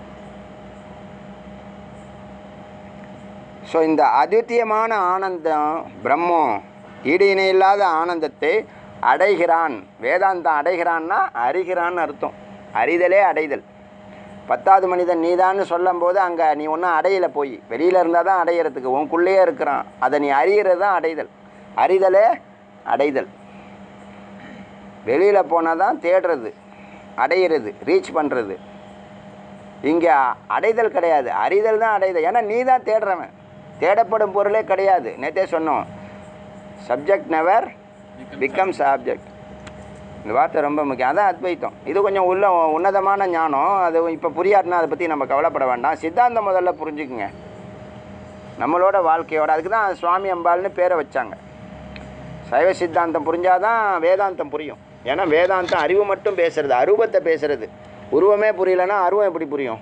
ஸோ இந்த அத்விதீயமான ஆனந்தம் பிரம்மம் ஈடு இணை இல்லாத ஆனந்தத்தை அடைகிறான் வேதாந்தம் அடைகிறான்னா அறிகிறான்னு அர்த்தம் அறிதலே அடைதல் பத்தாவது மனிதன் நீதான்னு சொல்லும்போது அங்கே நீ ஒன்றும் அடையலை போய் வெளியில் இருந்தால் தான் அடையிறதுக்கு உனக்குள்ளேயே இருக்கிறான் அதை நீ அறியறது தான் அடைதல் அறிதலே அடைதல் வெளியில் போனால் தான் தேடுறது அடையிறது ரீச் பண்ணுறது இங்கே அடைதல் கிடையாது அறிதல் தான் அடைதல் ஏன்னா நீ தான் தேடுறவன் தேடப்படும் பொருளே கிடையாது நேற்றே சொன்னோம் சப்ஜெக்ட் நெவர் பிகம்ஸ் ஆப்ஜெக்ட் இந்த வார்த்தை ரொம்ப முக்கியம் அதான் அத்வைத்தம் இது கொஞ்சம் உள்ள உன்னதமான ஞானம் அது இப்போ புரியாதுன்னா அதை பற்றி நம்ம கவலைப்பட வேண்டாம் சித்தாந்தம் முதல்ல புரிஞ்சுக்குங்க நம்மளோட வாழ்க்கையோட அதுக்கு தான் சுவாமி அம்பாள்னு பேரை வச்சாங்க சைவ சித்தாந்தம் புரிஞ்சாதான் வேதாந்தம் புரியும் ஏன்னா வேதாந்தம் அறிவு மட்டும் பேசுறது அரூபத்தை பேசுறது உருவமே புரியலன்னா அருவம் எப்படி புரியும்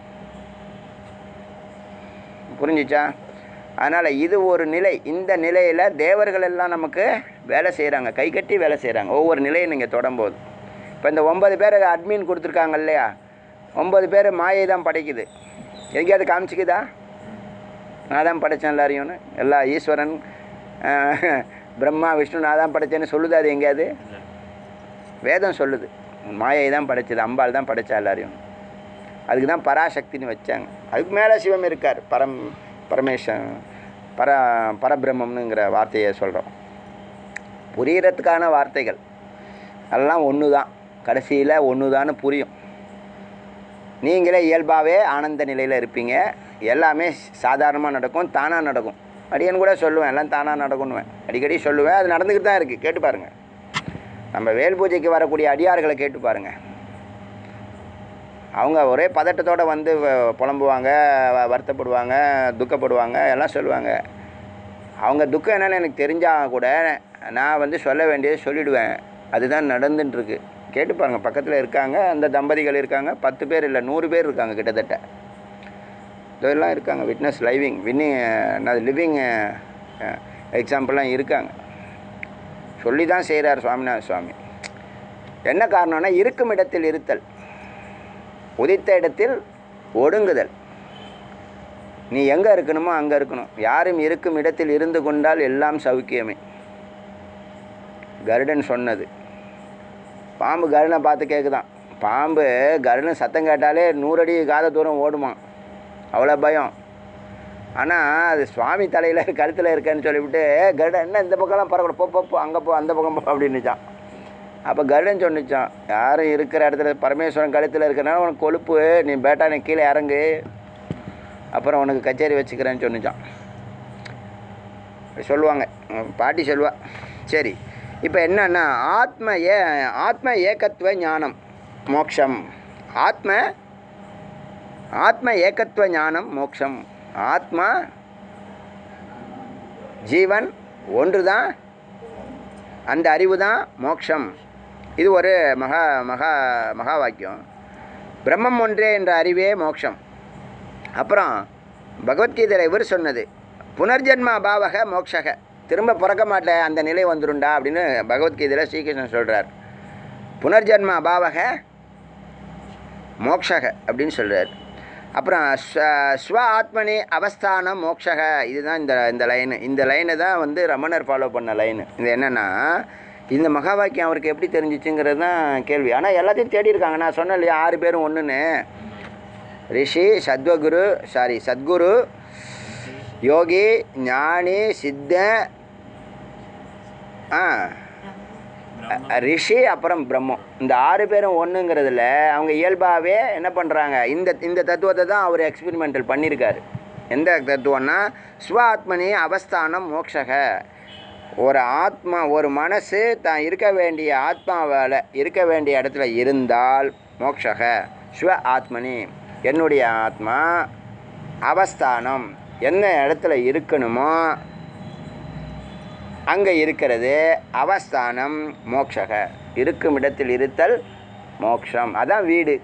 புரிஞ்சிச்சா அதனால் இது ஒரு நிலை இந்த நிலையில் தேவர்கள் எல்லாம் நமக்கு வேலை செய்கிறாங்க கை கட்டி வேலை செய்கிறாங்க ஒவ்வொரு நிலையை நீங்கள் தொடரும்போது இப்போ இந்த ஒன்பது பேர் அட்மின் கொடுத்துருக்காங்க இல்லையா ஒன்பது பேர் மாயை தான் படைக்குது எங்கேயாவது காமிச்சிக்குதா நான் தான் படைத்தேன் எல்லாரையும்னு எல்லா ஈஸ்வரன் அஹ், பிரம்மா விஷ்ணு நான் தான் படைச்சேன்னு சொல்லுது அது எங்கேயாவது வேதம் சொல்லுது மாயை தான் படைச்சது அம்பாள் தான் படைச்சா எல்லாரையும் அதுக்கு தான் பராசக்தின்னு வச்சாங்க அதுக்கு மேலே சிவம் இருக்கார் பரம் பரமேஷ பர பரபிரம்மம்னுங்கிற வார்த்தையை சொல்கிறோம் புரியறதுக்கான வார்த்தைகள் அதெல்லாம் ஒன்று தான் கடைசியில் ஒன்று தான் புரியும் நீங்களே இயல்பாகவே ஆனந்த நிலையில் இருப்பீங்க எல்லாமே சாதாரணமாக நடக்கும் தானாக நடக்கும் அடியன் கூட சொல்லுவேன் எல்லாம் தானாக நடக்கும்னுவேன் அடிக்கடி சொல்லுவேன் அது நடந்துக்கிட்டு தான் இருக்குது கேட்டு பாருங்கள் நம்ம வேல் பூஜைக்கு வரக்கூடிய அடியார்களை கேட்டு பாருங்கள் அவங்க ஒரே பதட்டத்தோடு வந்து வ- புலம்புவாங்க வ- வருத்தப்படுவாங்க துக்கப்படுவாங்க எல்லாம் சொல்லுவாங்க அவங்க துக்கம் என்னன்னு எனக்கு தெரிஞ்சால் கூட நான் வந்து சொல்ல வேண்டியதை சொல்லிடுவேன் அதுதான் நடந்துட்டு இருக்கு கேட்டு பாருங்கள் பக்கத்தில் இருக்காங்க அந்த தம்பதிகள் இருக்காங்க பத்து பேர் இல்லை நூறு பேர் இருக்காங்க கிட்டத்தட்ட இதெல்லாம் இருக்காங்க விட்னஸ் லைவிங் வின்னிங் என்னது லிவிங் எக்ஸாம்பிள்லாம் இருக்காங்க சொல்லி தான் செய்கிறார் சுவாமிநாத சுவாமி என்ன காரணம்னா இருக்கும் இடத்தில் இருத்தல் உதித்த இடத்தில் ஒடுங்குதல் நீ எங்கே இருக்கணுமோ அங்கே இருக்கணும் யாரும் இருக்கும் இடத்தில் இருந்து கொண்டால் எல்லாம் சௌக்கியமே கருடன் சொன்னது பாம்பு கருடனை பார்த்து கேட்குதான் பாம்பு கருடன் சத்தம் கேட்டாலே நூறடி காத தூரம் ஓடுமா அவ்வளோ பயம் ஆனால் அது சுவாமி தலையில் கழுத்தில் இருக்கேன்னு சொல்லிவிட்டு கருடன் என்ன இந்த பக்கம்லாம் பரவாயில்ல போ போ, போ அங்கே போ அந்த பக்கம் போ அப்படின்னுச்சான் அப்போ கருடன் சொன்னிச்சான் யாரும் இருக்கிற இடத்துல பரமேஸ்வரன் கழுத்தில் இருக்கிறனால உனக்கு கொழுப்பு நீ பேட்டா நீ கீழே இறங்கு அப்புறம் உனக்கு கச்சேரி வச்சுக்கிறேன்னு சொன்னிச்சான் இப்படி சொல்லுவாங்க உம், பாட்டி சொல்லுவா சரி இப்போ என்னன்னா ஆத்ம ஏ ஆத்ம ஏகத்துவ ஞானம் மோக்ஷம் ஆத்ம ஆத்ம ஏகத்துவ ஞானம் மோக்ஷம் ஆத்மா ஜீவன் ஒன்று தான் அந்த அறிவு தான் மோக்ஷம் இது ஒரு மகா மகா மகா வாக்கியம் பிரம்மம் ஒன்றே என்ற அறிவே மோக்ஷம் அப்புறம் பகவத்கீதையில் இவர் சொன்னது புனர்ஜென்ம அபாவக மோக்ஷக திரும்ப பிறக்க மாட்டேன் அந்த நிலை வந்துருண்டா அப்படின்னு பகவத்கீதையில் ஸ்ரீகிருஷ்ணன் சொல்கிறார் புனர்ஜென்ம அபாவக மோக்ஷக அப்படின்னு சொல்கிறார் அப்புறம் ஸ்வ- ஸ்வ ஆத்மனி அவஸ்தானம் மோக்ஷக இதுதான் இந்த இந்த லைனு இந்த லைனை தான் வந்து ரமணர் ஃபாலோ பண்ண லைனு இது என்னென்னா இந்த மகா வாக்கியம் அவருக்கு எப்படி தெரிஞ்சிச்சுங்கிறது தான் கேள்வி ஆனால் எல்லாத்தையும் தேடி இருக்காங்க நான் சொன்னேன் இல்லையா ஆறு பேரும் ஒன்றுன்னு ரிஷி சத்வகுரு சாரி சத்குரு யோகி ஞானி சித்தன் ஆ அ- ரிஷி அப்புறம் பிரம்மம் இந்த ஆறு பேரும் ஒன்றுங்கிறதுல அவங்க இயல்பாகவே என்ன பண்ணுறாங்க இந்த இந்த தத்துவத்தை தான் அவர் எக்ஸ்பெரிமெண்டல் பண்ணியிருக்காரு எந்த தத்துவம்னா ஸ்வ ஆத்மனி அவஸ்தானம் மோக்ஷக ஒரு ஆத்மா ஒரு மனசு தான் இருக்க வேண்டிய ஆத்மாவால் இருக்க வேண்டிய இடத்துல இருந்தால் மோக்ஷக ஸ்வ ஆத்மனி என்னுடைய ஆத்மா அவஸ்தானம் என்ன இடத்துல இருக்கணுமோ அங்கே இருக்கிறது அவஸ்தானம் மோக்ஷக இருக்கும் இடத்தில் இருத்தல் மோக்ஷம் அதான் வீடு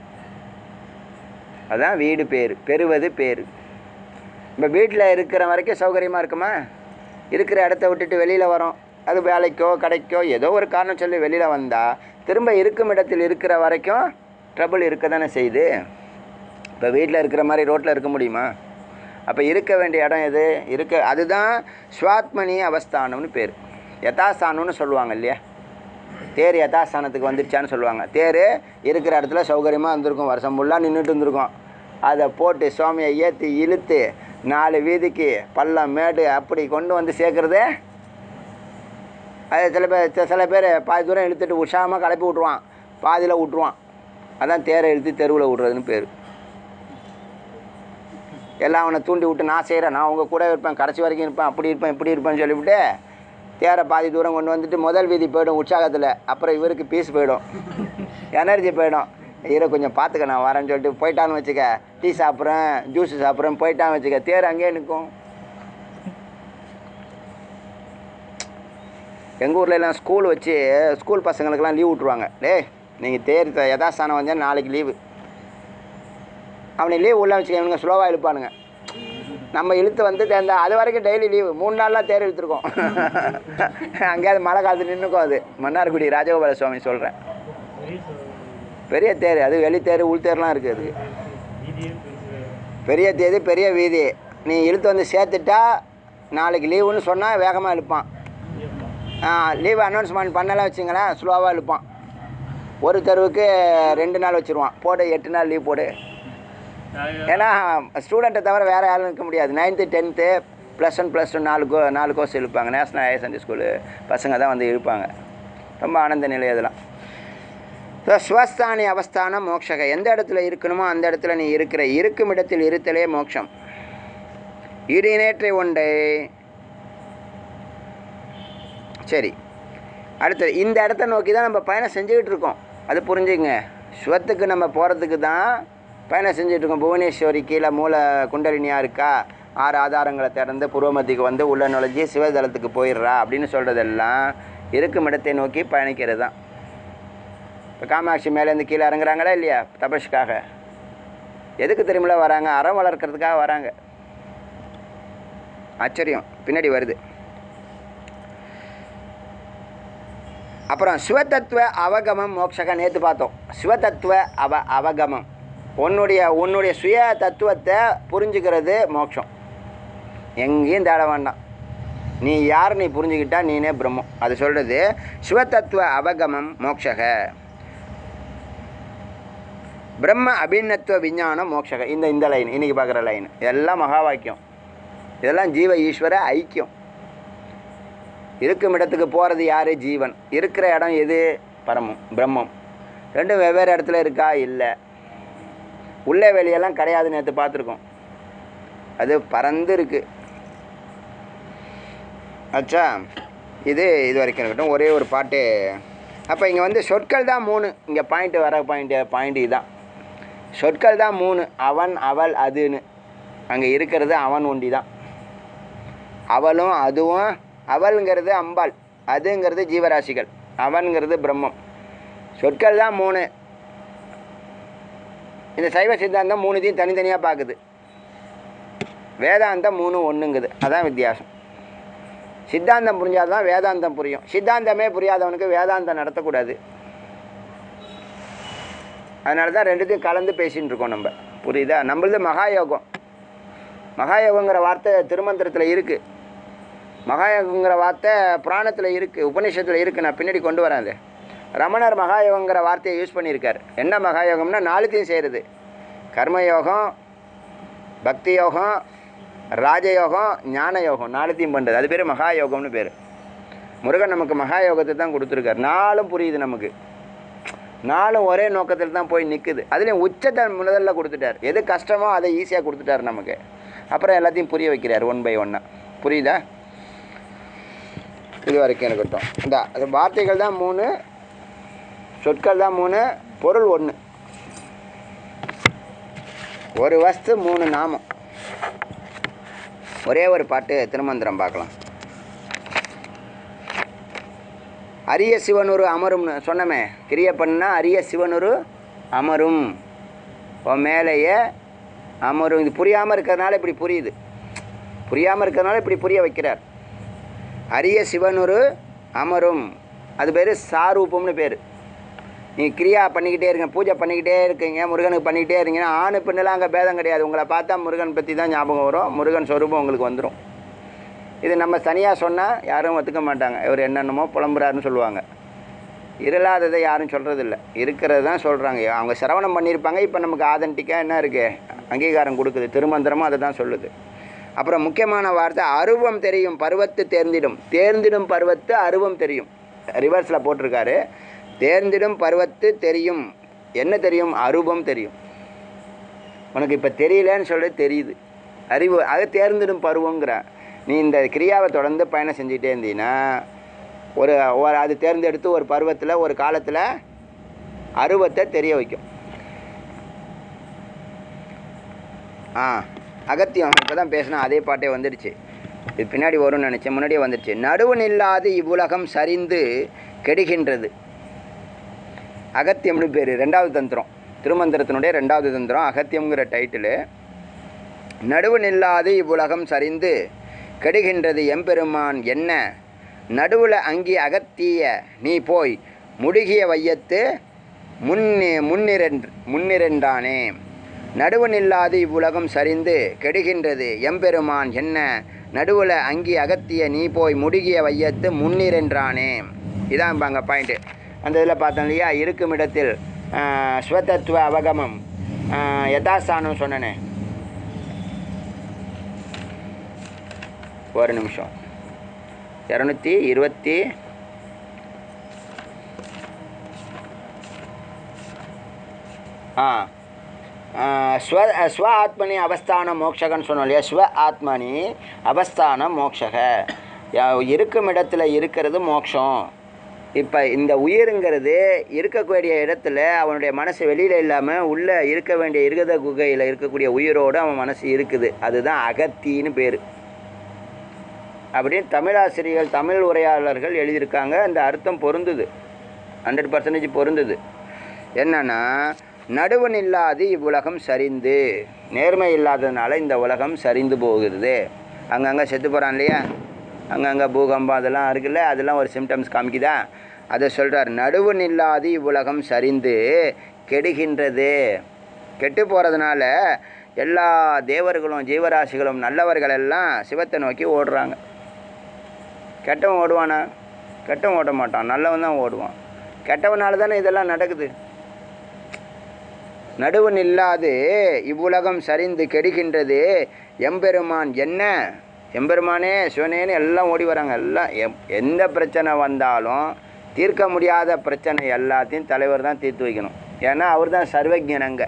அதான் வீடு பேர் பெறுவது பேர் இப்போ வீட்டில் இருக்கிற வரைக்கும் சௌகரியமாக இருக்குமா இருக்கிற இடத்த விட்டுட்டு வெளியில் வரோம் அது வேலைக்கோ கடைக்கோ ஏதோ ஒரு காரணம் சொல்லி வெளியில் வந்தால் திரும்ப இருக்கும் இடத்தில் இருக்கிற வரைக்கும் ட்ரபிள் இருக்க தானே செய்யுது இப்போ வீட்டில் இருக்கிற மாதிரி ரோட்டில் இருக்க முடியுமா அப்போ இருக்க வேண்டிய இடம் எது இருக்க அதுதான் ஸ்வாத்மனி அவஸ்தானம்னு பேர் யதாஸ்தானம்னு சொல்லுவாங்க இல்லையா தேர் யதாஸ்தானத்துக்கு வந்துருச்சான்னு சொல்லுவாங்க தேர் இருக்கிற இடத்துல சௌகரியமாக இருந்திருக்கும் வருஷம் ஃபுல்லாக நின்றுட்டு இருந்திருக்கும் அதை போட்டு சுவாமியை ஏற்றி இழுத்து நாலு வீதிக்கு பள்ளம் மேடு அப்படி கொண்டு வந்து சேர்க்குறதே அது சில பேர் சி- சில பேர் பாதி தூரம் இழுத்துட்டு உற்சாகமாக கிளப்பி விட்ருவான் பாதியில் விட்ருவான் அதான் தேரை இழுத்து தெருவில் விட்றதுன்னு பேர் எல்லாம் அவனை தூண்டி விட்டு நான் செய்கிறேன் நான் உங்கள் கூட இருப்பேன் கடைசி வரைக்கும் இருப்பேன் அப்படி இருப்பேன் இப்படி இருப்பேன்னு சொல்லிவிட்டு தேரை பாதி தூரம் கொண்டு வந்துட்டு முதல் வீதி போயிடும் உற்சாகத்தில் அப்புறம் இவருக்கு பீஸ் போயிடும் எனர்ஜி போயிடும் இவரை கொஞ்சம் பார்த்துக்க நான் வரேன்னு சொல்லிட்டு போயிட்டான்னு வச்சுக்க டீ சாப்பிட்றேன் ஜூஸ் சாப்பிட்றேன் போயிட்டான்னு வச்சுக்க தேர் அங்கேயே நிற்கும் எங்கள் ஊர்ல எல்லாம் ஸ்கூல் வச்சு ஸ்கூல் பசங்களுக்கெல்லாம் லீவ் விட்ருவாங்க டேய் நீங்கள் தேர் த- யதாஸ்தானம் வந்தால் நாளைக்கு லீவு அவனை லீவ் உள்ள வச்சுக்க இவனுங்க ஸ்லோவாக இழுப்பானுங்க நம்ம இழுத்து வந்து தேர்ந்த அது வரைக்கும் டெய்லி லீவு மூணு நாள்லாம் தேர் இழுத்துருக்கோம் அங்கேயாவது மழை காலத்து நின்றுக்கும் அது மன்னார்குடி ராஜகோபால சுவாமி சொல்கிறேன் பெரிய தேர் அது வெளி தேர் உள் தேர்லாம் இருக்குது அதுக்கு பெரிய தேதி பெரிய வீதி நீ இழுத்து வந்து சேர்த்துட்டா நாளைக்கு லீவுன்னு சொன்னால் வேகமாக இழுப்பான் லீவ் அனௌன்ஸ்மெண்ட் பண்ணலாம் வச்சுங்களேன் ஸ்லோவாக இழுப்பான் ஒரு தெருவுக்கு ரெண்டு நாள் வச்சுருவான் போடு எட்டு நாள் லீவ் போடு ஏன்னா ஸ்டூடெண்ட்டை தவிர வேறு யாரும் இருக்க முடியாது ninth tenth plus one plus two நாலு கோ நாலு கோர்ஸ் இழுப்பாங்க நேஷனல் ஹையர் செகண்டரி ஸ்கூலு பசங்க தான் வந்து இழுப்பாங்க ரொம்ப ஆனந்த நிலை இதெல்லாம் ஸோ ஸ்வஸ்தானி அவஸ்தானம் மோட்சக எந்த இடத்துல இருக்கணுமோ அந்த இடத்துல நீ இருக்கிற இருக்கும் இடத்தில் இருத்தலே மோட்சம் இடிநேற்றை ஒன்றை சரி அடுத்தது இந்த இடத்த நோக்கி தான் நம்ம பயணம் செஞ்சுக்கிட்டு இருக்கோம் அது புரிஞ்சுங்க ஸ்வத்துக்கு நம்ம போகிறதுக்கு தான் பயணம் செஞ்சுட்டு இருக்கோம் புவனேஸ்வரி கீழே மூல குண்டலினியாக இருக்கா ஆறு ஆதாரங்களை திறந்து பூர்வமத்திக்கு வந்து உள்ள நுழைஞ்சி சிவதலத்துக்கு போயிடுறா அப்படின்னு சொல்கிறதெல்லாம் இருக்கும் இடத்தை நோக்கி பயணிக்கிறது தான் இப்போ காமாட்சி மேலேருந்து கீழே இறங்குறாங்களா இல்லையா தபஸுக்காக எதுக்கு திரும்பல வராங்க அறம் வளர்க்கறதுக்காக வராங்க ஆச்சரியம் பின்னாடி வருது அப்புறம் சிவதத்துவ அவகமம் மோட்சக நேற்று பார்த்தோம் சிவதத்துவ அவ அவகமம் உன்னுடைய உன்னுடைய சுய தத்துவத்தை புரிஞ்சுக்கிறது மோட்சம் எங்கேயும் தேட வேண்டாம் நீ யார் நீ புரிஞ்சுக்கிட்டா நீனே பிரம்மம் அது சொல்கிறது சிவதத்துவ அவகமம் மோட்சக பிரம்ம அபிநத்துவ விஞ்ஞானம் மோட்சக இந்த இந்த லைன் இன்னைக்கு பார்க்குற லைன் இதெல்லாம் மகா வாக்கியம் இதெல்லாம் ஜீவ ஈஸ்வர ஐக்கியம் இருக்கும் இடத்துக்கு போகிறது யார் ஜீவன் இருக்கிற இடம் எது பரமம் பிரம்மம் ரெண்டும் வெவ்வேறு இடத்துல இருக்கா இல்லை உள்ளே வெளியெல்லாம் கிடையாது நேற்று பார்த்துருக்கோம் அது பறந்து இருக்கு ஆச்சா இது இது வரைக்கும் இருக்கட்டும் ஒரே ஒரு பாட்டு அப்போ இங்கே வந்து சொற்கள் தான் மூணு இங்கே பாயிண்ட் வர பாயிண்ட் பாயிண்ட் இதுதான் சொற்கள் தான் மூணு அவன் அவள் அதுன்னு அங்கே இருக்கிறது அவன் ஒண்டி தான் அவளும் அதுவும் அவள்ங்கிறது அம்பாள் அதுங்கிறது ஜீவராசிகள் அவன்கிறது பிரம்மம் சொற்கள் தான் மூணு இந்த சைவ சித்தாந்தம் மூணுத்தையும் தனித்தனியாக பார்க்குது வேதாந்தம் மூணு ஒன்றுங்குது அதான் வித்தியாசம் சித்தாந்தம் புரிஞ்சால் தான் வேதாந்தம் புரியும் சித்தாந்தமே புரியாதவனுக்கு வேதாந்தம் நடத்தக்கூடாது அதனால தான் ரெண்டுத்தையும் கலந்து பேசின்னு இருக்கோம் நம்ம புரியுதா நம்மளது மகாயோகம் மகாயோகங்கிற வார்த்தை திருமந்திரத்தில் இருக்குது மகாயோகங்கிற வார்த்தை புராணத்தில் இருக்குது உபநிஷத்தில் இருக்குது நான் பின்னாடி கொண்டு வரேன் அது ரமணர் மகாயோகங்கிற வார்த்தையை யூஸ் பண்ணியிருக்கார் என்ன மகாயோகம்னா நாலுத்தையும் செய்கிறது கர்மயோகம் பக்தி யோகம் ராஜயோகம் ஞான யோகம் நாலுத்தையும் பண்ணுறது அது பேர் மகாயோகம்னு பேர் முருகன் நமக்கு மகாயோகத்தை தான் கொடுத்துருக்கார் நாளும் புரியுது நமக்கு நாளும் ஒரே நோக்கத்தில் தான் போய் நிற்குது அதுலேயும் உச்சத்தை முதல்ல கொடுத்துட்டார் எது கஷ்டமோ அதை ஈஸியாக கொடுத்துட்டார் நமக்கு அப்புறம் எல்லாத்தையும் புரிய வைக்கிறார் ஒன் பை ஒன்னாக புரியுதா இது வரைக்கும் இருக்கட்டும் இந்த அது வார்த்தைகள் தான் மூணு சொற்கள் தான் மூணு பொருள் ஒன்று ஒரு வஸ்து மூணு நாமம் ஒரே ஒரு பாட்டு திருமந்திரம் பார்க்கலாம் அரிய சிவனொரு அமரும்னு சொன்னமே கிரிய பண்ணா அரிய சிவனொரு அமரும் உன் மேலேயே அமரும் இது புரியாமல் இருக்கிறதுனால இப்படி புரியுது புரியாமல் இருக்கிறதுனால இப்படி புரிய வைக்கிறார் அரிய சிவனொரு அமரும் அது பேர் சாரூபம்னு பேர் நீ கிரியா பண்ணிக்கிட்டே இருங்க பூஜை பண்ணிக்கிட்டே இருக்கீங்க முருகனுக்கு பண்ணிக்கிட்டே இருங்கன்னா ஆணு பெண்ணெல்லாம் அங்கே பேதம் கிடையாது உங்களை பார்த்தா முருகன் பற்றி தான் ஞாபகம் வரும் முருகன் சொரூபம் உங்களுக்கு வந்துடும் இது நம்ம தனியாக சொன்னால் யாரும் ஒத்துக்க மாட்டாங்க இவர் என்னென்னமோ புலம்புறாருன்னு சொல்லுவாங்க இல்லாததை யாரும் சொல்கிறதில்ல இருக்கிறது தான் சொல்கிறாங்க அவங்க சிரவணம் பண்ணியிருப்பாங்க இப்போ நமக்கு ஆதன்டிக்காக என்ன இருக்குது அங்கீகாரம் கொடுக்குது திருமந்திரமும் அதை தான் சொல்லுது அப்புறம் முக்கியமான வார்த்தை அருவம் தெரியும் பருவத்து தேர்ந்திடும் தேர்ந்திடும் பருவத்து அருவம் தெரியும் ரிவர்ஸில் போட்டிருக்காரு தேர்ந்திடும் பருவத்து தெரியும் என்ன தெரியும் அருவம் தெரியும் உனக்கு இப்போ தெரியலன்னு சொல்லி தெரியுது அறிவு அது தேர்ந்திடும் பருவங்கிற நீ இந்த கிரியாவை தொடர்ந்து பயணம் செஞ்சுட்டே இருந்தீங்கன்னா ஒரு ஒரு அது தேர்ந்தெடுத்து ஒரு பருவத்தில் ஒரு காலத்தில் அருவத்தை தெரிய வைக்கும் ஆ அகத்தியம் இப்போ தான் பேசினா அதே பாட்டே வந்துடுச்சு இது பின்னாடி வரும்னு நினச்சேன் முன்னாடியே வந்துடுச்சு நடுவு நில்லாது இவ்வுலகம் சரிந்து கெடுகின்றது அகத்தியம்னு பேர் ரெண்டாவது தந்திரம் திருமந்திரத்தினுடைய ரெண்டாவது தந்திரம் அகத்தியம்ங்கிற டைட்டிலு நடுவு நில்லாது இவ்வுலகம் சரிந்து கெடுகின்றது எம்பெருமான் என்ன நடுவில் அங்கி அகத்திய நீ போய் முடுகிய வையத்து முன்னி முன்னிரன்று முன்னிரண்டானே நடுவு நில்லாது இவ்வுலகம் சரிந்து கெடுகின்றது எம்பெருமான் என்ன நடுவில் அங்கி அகத்திய நீ போய் முடுகிய வையத்து முன்னிரன்றானே இதான் அங்கே பாயிண்ட்டு அந்த இதில் பார்த்தோம் இல்லையா இருக்கும் இடத்தில் ஆஹ், ஸ்வதத்துவ அவகமம் ஆஹ், யதாஸ்தானம் சொன்னனே ஒரு நிமிஷம் இரநூத்தி இருபத்தி ஆ ஆ, ஸ்வ ஸ்வ ஆத்மனி அவஸ்தான மோக்ஷகன்னு சொன்னோம் இல்லையா ஸ்வ ஆத்மனி அவஸ்தான மோக்ஷக யா- இருக்கும் இடத்துல இருக்கிறது மோக்ஷம் இப்போ இந்த உயிருங்கிறது இருக்கக்கூடிய இடத்துல அவனுடைய மனசு வெளியில் இல்லாமல் உள்ளே இருக்க வேண்டிய இருகத குகையில் இருக்கக்கூடிய உயிரோடு அவன் மனசு இருக்குது அதுதான் அகத்தின்னு பேர் அப்படின்னு தமிழாசிரியர்கள் தமிழ் உரையாளர்கள் எழுதியிருக்காங்க அந்த அர்த்தம் பொருந்துது ஹண்ட்ரட் பர்சன்டேஜ் பொருந்துது என்னன்னா நடுவன் இல்லாது இவ்வுலகம் சரிந்து நேர்மை இல்லாததுனால இந்த உலகம் சரிந்து போகிறது அங்கங்கே செத்து போகிறான் இல்லையா அங்கங்கே பூகம்பம் அதெல்லாம் இருக்குல்ல அதெல்லாம் ஒரு சிம்டம்ஸ் காமிக்குதா அதை சொல்கிறார் நடுவன் இல்லாது இவ்வுலகம் சரிந்து கெடுகின்றது கெட்டு போகிறதுனால எல்லா தேவர்களும் ஜீவராசிகளும் நல்லவர்கள் எல்லாம் சிவத்தை நோக்கி ஓடுறாங்க கெட்டவன் ஓடுவானா கெட்டவன் ஓட மாட்டான் நல்லவன் தான் ஓடுவான் கெட்டவனால தானே இதெல்லாம் நடக்குது நடுவன் இல்லாது இவ்வுலகம் சரிந்து கெடுகின்றது எம்பெருமான் என்ன எம்பெருமானே சிவனேன்னு எல்லாம் ஓடி வராங்க எல்லாம் எம் எந்த பிரச்சனை வந்தாலும் தீர்க்க முடியாத பிரச்சனை எல்லாத்தையும் தலைவர் தான் தீர்த்து வைக்கணும் ஏன்னா அவர் தான் சர்வஜன் அங்கே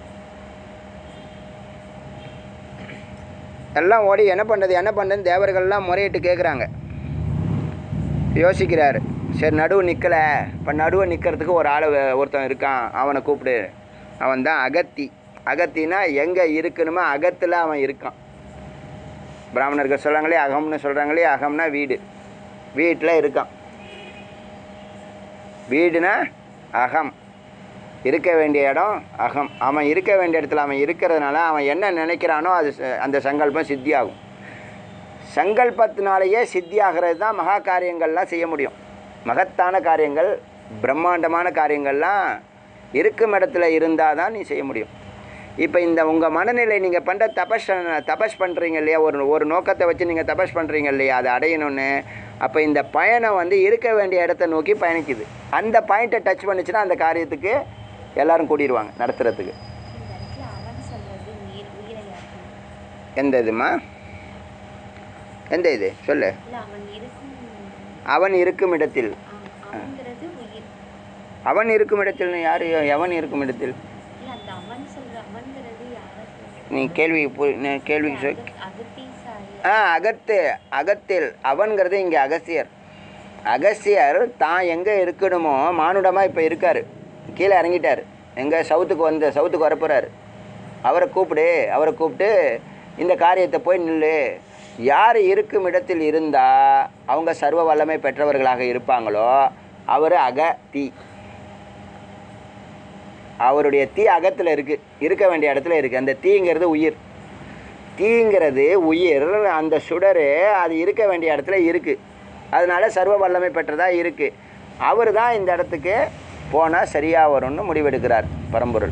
எல்லாம் ஓடி என்ன பண்ணுறது என்ன பண்ணுறதுன்னு தேவர்கள்லாம் முறையிட்டு கேட்குறாங்க யோசிக்கிறாரு சரி நடுவு நிற்கலை இப்போ நடுவை நிற்கிறதுக்கு ஒரு ஆள் ஒருத்தன் இருக்கான் அவனை கூப்பிடு அவன் தான் அகத்தி அகத்தினா எங்கே இருக்கணுமோ அகத்தில் அவன் இருக்கான் பிராமணர்கள் சொல்கிறாங்களே அகம்னு சொல்கிறாங்களே அகம்னா வீடு வீட்டில் இருக்கான் வீடுனா அகம் இருக்க வேண்டிய இடம் அகம் அவன் இருக்க வேண்டிய இடத்துல அவன் இருக்கிறதுனால அவன் என்ன நினைக்கிறானோ அது ச- அந்த சங்கல்பம் சித்தியாகும் சங்கல்பத்தினாலேயே சித்தியாகிறது தான் மகா காரியங்கள்லாம் செய்ய முடியும் மகத்தான காரியங்கள் பிரம்மாண்டமான காரியங்கள்லாம் இருக்கும் இடத்துல இருந்தால் தான் நீ செய்ய முடியும் இப்போ இந்த உங்கள் மனநிலை நீங்கள் பண்ணுற தபஸ் தபஸ் பண்ணுறீங்க இல்லையா ஒரு ஒரு நோக்கத்தை வச்சு நீங்கள் தபஸ் பண்ணுறீங்க இல்லையா அதை அடையணும்னு அப்போ இந்த பயணம் வந்து இருக்க வேண்டிய இடத்த நோக்கி பயணிக்குது அந்த பாயிண்ட்டை டச் பண்ணுச்சுன்னா அந்த காரியத்துக்கு எல்லாரும் கூடிடுவாங்க நடத்துறதுக்கு இந்த இடத்துல அவன் சொல்றது உயிர் உயிரை யாருக்கும் எந்த இதுமா எந்த இது சொல்லு இல்ல அவன் இருக்கும் அவன் இருக்கும் இடத்தில் ஆ, அவன்கிறது உயிர் அவன் இருக்கும் இடத்தில் யார் எவன் இருக்கும் இடத்தில் இல்ல அந்த அவன் சொல்ற அவன்கிறது யாரை சொல்ற? நீ கேள்வி பு- நீ கேள்விக்கு சொல் அகத்- அகத்தீசாரி ஆ அகத்து அகத்தில் அவன்கிறது இங்கே அகஸ்தியர் அகஸ்தியர் தான் எங்கே இருக்கணுமோ மானுடமாக இப்போ இருக்கார் கீழே இறங்கிட்டார் எங்கே சவுத்துக்கு வந்த சவுத்துக்கு வரப்போகிறாரு அவரை கூப்பிடு அவரை கூப்பிட்டு இந்த காரியத்தை போய் நில்லு யார் இருக்கும் இடத்தில் இருந்தால் அவங்க சர்வ வல்லமை பெற்றவர்களாக இருப்பாங்களோ அவர் அகத்தி அவருடைய தீ அகத்தில் இருக்குது இருக்க வேண்டிய இடத்துல இருக்குது அந்த தீங்கிறது உயிர் தீங்கிறது உயிர் அந்த சுடர் அது இருக்க வேண்டிய இடத்துல இருக்குது அதனால சர்வ வல்லமை பெற்றதாக இருக்குது அவர் தான் இந்த இடத்துக்கு போனால் சரியாக வரும்னு முடிவெடுக்கிறார் பரம்பொருள்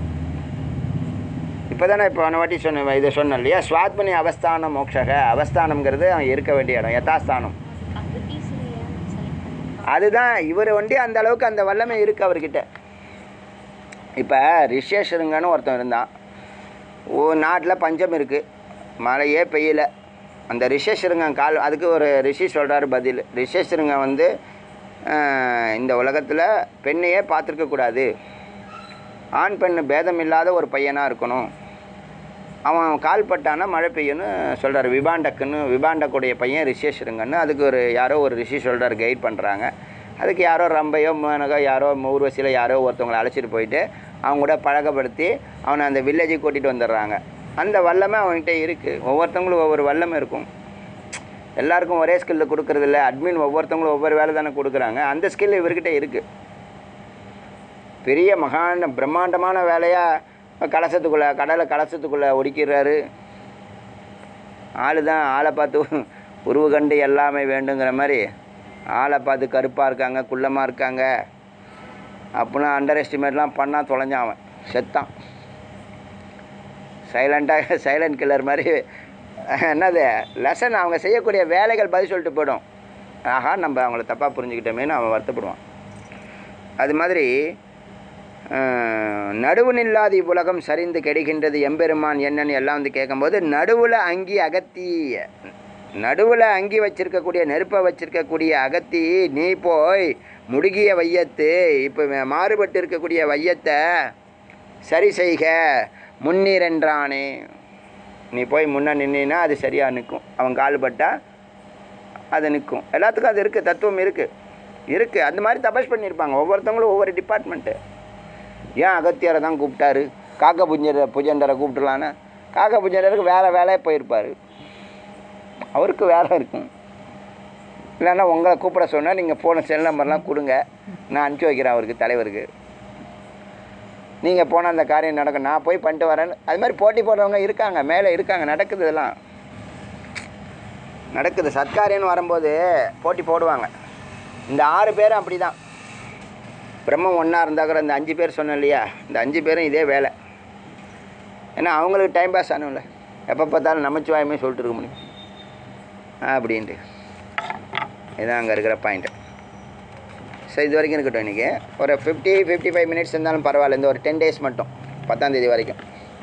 இப்போ தானே இப்போ போன வாட்டி சொன்ன இதை சொன்னேன் இல்லையா சுவாத்மனி அவஸ்தானம் மோக்ஷக அவஸ்தானம்ங்கிறது அவன் இருக்க வேண்டிய இடம் யதாஸ்தானம் அகத்தீஸ்வரியான்னு செலக்ட் பண்ணிருக்காங்க அதுதான் இவர் வந்து அந்த அளவுக்கு அந்த வல்லமை இருக்குது அவர்கிட்ட இப்போ ரிஷேஷருங்கன்னு ஒருத்தன் இருந்தான் ஓ நாட்டில் பஞ்சம் இருக்குது மழையே பெய்யல அந்த ரிஷேஷருங்க கால் அதுக்கு ஒரு ரிஷி சொல்கிறாரு பதில் ரிஷேஷருங்க வந்து ஆஹ், இந்த உலகத்தில் பெண்ணையே பார்த்துருக்க கூடாது ஆண் பெண் பேதம் இல்லாத ஒரு பையனாக இருக்கணும் அவன் கால் பட்டானா மழை பெய்யும்னு சொல்கிறார் விபாண்டக்குன்னு விபாண்டக்குடைய பையன் ரிஷேஷருங்கன்னு அதுக்கு ஒரு யாரோ ஒரு ரிஷி சொல்கிறார் கைட் பண்ணுறாங்க அதுக்கு யாரோ ரம்பையோ மேனகோ யாரோ ஊர்வசியில் யாரோ ஒருத்தவங்களை அழைச்சிட்டு போயிட்டு அவங்க கூட பழக்கப்படுத்தி அவனை அந்த வில்லேஜுக்கு கூட்டிகிட்டு வந்துடுறாங்க அந்த வல்லமை அவன்கிட்ட இருக்குது ஒவ்வொருத்தவங்களும் ஒவ்வொரு வல்லமை இருக்கும் எல்லாருக்கும் ஒரே ஸ்கில்ல கொடுக்கறது இல்லை அட்மின் ஒவ்வொருத்தவங்களும் ஒவ்வொரு வேலை தானே கொடுக்குறாங்க அந்த ஸ்கில் இவர்கிட்ட இருக்குது பெரிய மகான பிரம்மாண்டமான வேலையாக கலசத்துக்குள்ளே கடலை கலசத்துக்குள்ளே ஒடிக்கிறாரு ஆள் தான் ஆளை பார்த்து உருவு கண்டு எல்லாமே வேண்டுங்கிற மாதிரி ஆளை பார்த்து கருப்பாக இருக்காங்க குள்ளமாக இருக்காங்க அப்படின்னா அண்டர் எஸ்டிமேட்லாம் பண்ணால் தொலைஞ்சான் அவன் செத்தான் சைலண்ட்டாக சைலண்ட் கில்லர் மாதிரி என்னது லெசன் அவங்க செய்யக்கூடிய வேலைகள் பதில் சொல்லிட்டு போயிடும் ஆஹா நம்ம அவங்கள தப்பாக புரிஞ்சுக்கிட்டோமேன்னு அவன் வருத்தப்படுவான் அது மாதிரி அஹ், நடுவு நில்லாது இவ்வுலகம் சரிந்து கெடுகின்றது எம்பெருமான் என்னன்னு எல்லாம் வந்து கேட்கும்போது நடுவில் அங்கி அகத்தி நடுவில் அங்கி வச்சிருக்கக்கூடிய நெருப்பை வச்சிருக்கக்கூடிய அகத்தி நீ போய் முடுகிய வையத்து இப்போ மாறுபட்டு இருக்கக்கூடிய வையத்தை சரி செய்க முன்னீர் என்றானே நீ போய் முன்ன நின்னா அது சரியாக நிற்கும் அவன் கால் பட்டா அது நிற்கும் எல்லாத்துக்கும் அது இருக்குது தத்துவம் இருக்குது இருக்குது அந்த மாதிரி தபஸ் பண்ணியிருப்பாங்க ஒவ்வொருத்தவங்களும் ஒவ்வொரு டிபார்ட்மெண்ட்டு ஏன் அகத்தியரை தான் கூப்பிட்டாரு காக்க புஞ்சர புஜண்டரை கூப்பிட்டுலான்னு காக்க புஜண்டருக்கு வேலை வேலையே போயிருப்பார் அவருக்கு வேலை இருக்கும் இல்லைன்னா உங்களை கூப்பிட சொன்னால் நீங்கள் ஃபோனை செல் நம்பர்லாம் கொடுங்க நான் அனுப்பிச்சி வைக்கிறேன் அவருக்கு தலைவருக்கு நீங்கள் போனால் அந்த காரியம் நடக்கும் நான் போய் பண்ணிட்டு வரேன்னு அது மாதிரி போட்டி போடுறவங்க இருக்காங்க மேலே இருக்காங்க நடக்குது இதெல்லாம் நடக்குது சத்காரியம்னு வரும்போது போட்டி போடுவாங்க இந்த ஆறு பேரும் அப்படி தான் பிரம்மம் ஒன்றா இருந்தால் கூட இந்த அஞ்சு பேர் சொன்னேன் இல்லையா இந்த அஞ்சு பேரும் இதே வேலை ஏன்னா அவங்களுக்கு டைம் பாஸ் ஆகணும்ல எப்போ பார்த்தாலும் நமச்சிவாயமே சொல்லிட்டு இருக்க முடியும் அப்படின்ட்டு இதுதான் அங்கே இருக்கிற பாயிண்ட்டு ஸோ இது வரைக்கும் இருக்கட்டும் இன்றைக்கி ஒரு ஃபிஃப்டி ஃபிஃப்டி ஃபைவ் மினிட்ஸ் இருந்தாலும் பரவாயில்ல இந்த ஒரு டென் டேஸ் மட்டும் பத்தாந்தேதி வரைக்கும்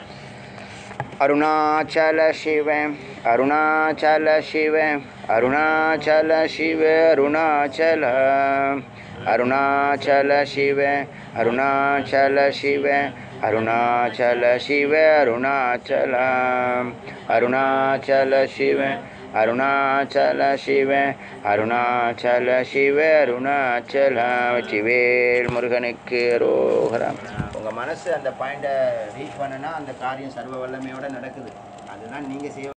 அருணாச்சல சிவ அருணாச்சல சிவ அருணாச்சல சிவ அருணாச்சல அருணாச்சல சிவ அருணாச்சல சிவ அருணாச்சல சிவ அருணாச்சல அருணாச்சல சிவ அருணாச்சல சிவ அருணாச்சல சிவ அருணாச்சல வெற்றிவேல் முருகனுக்கு ரோகரம் உங்கள் மனசு அந்த பாயிண்ட்டை ரீச் பண்ணுனா அந்த காரியம் சர்வ வல்லமையோடு நடக்குது அதுதான் நீங்கள் செய்ய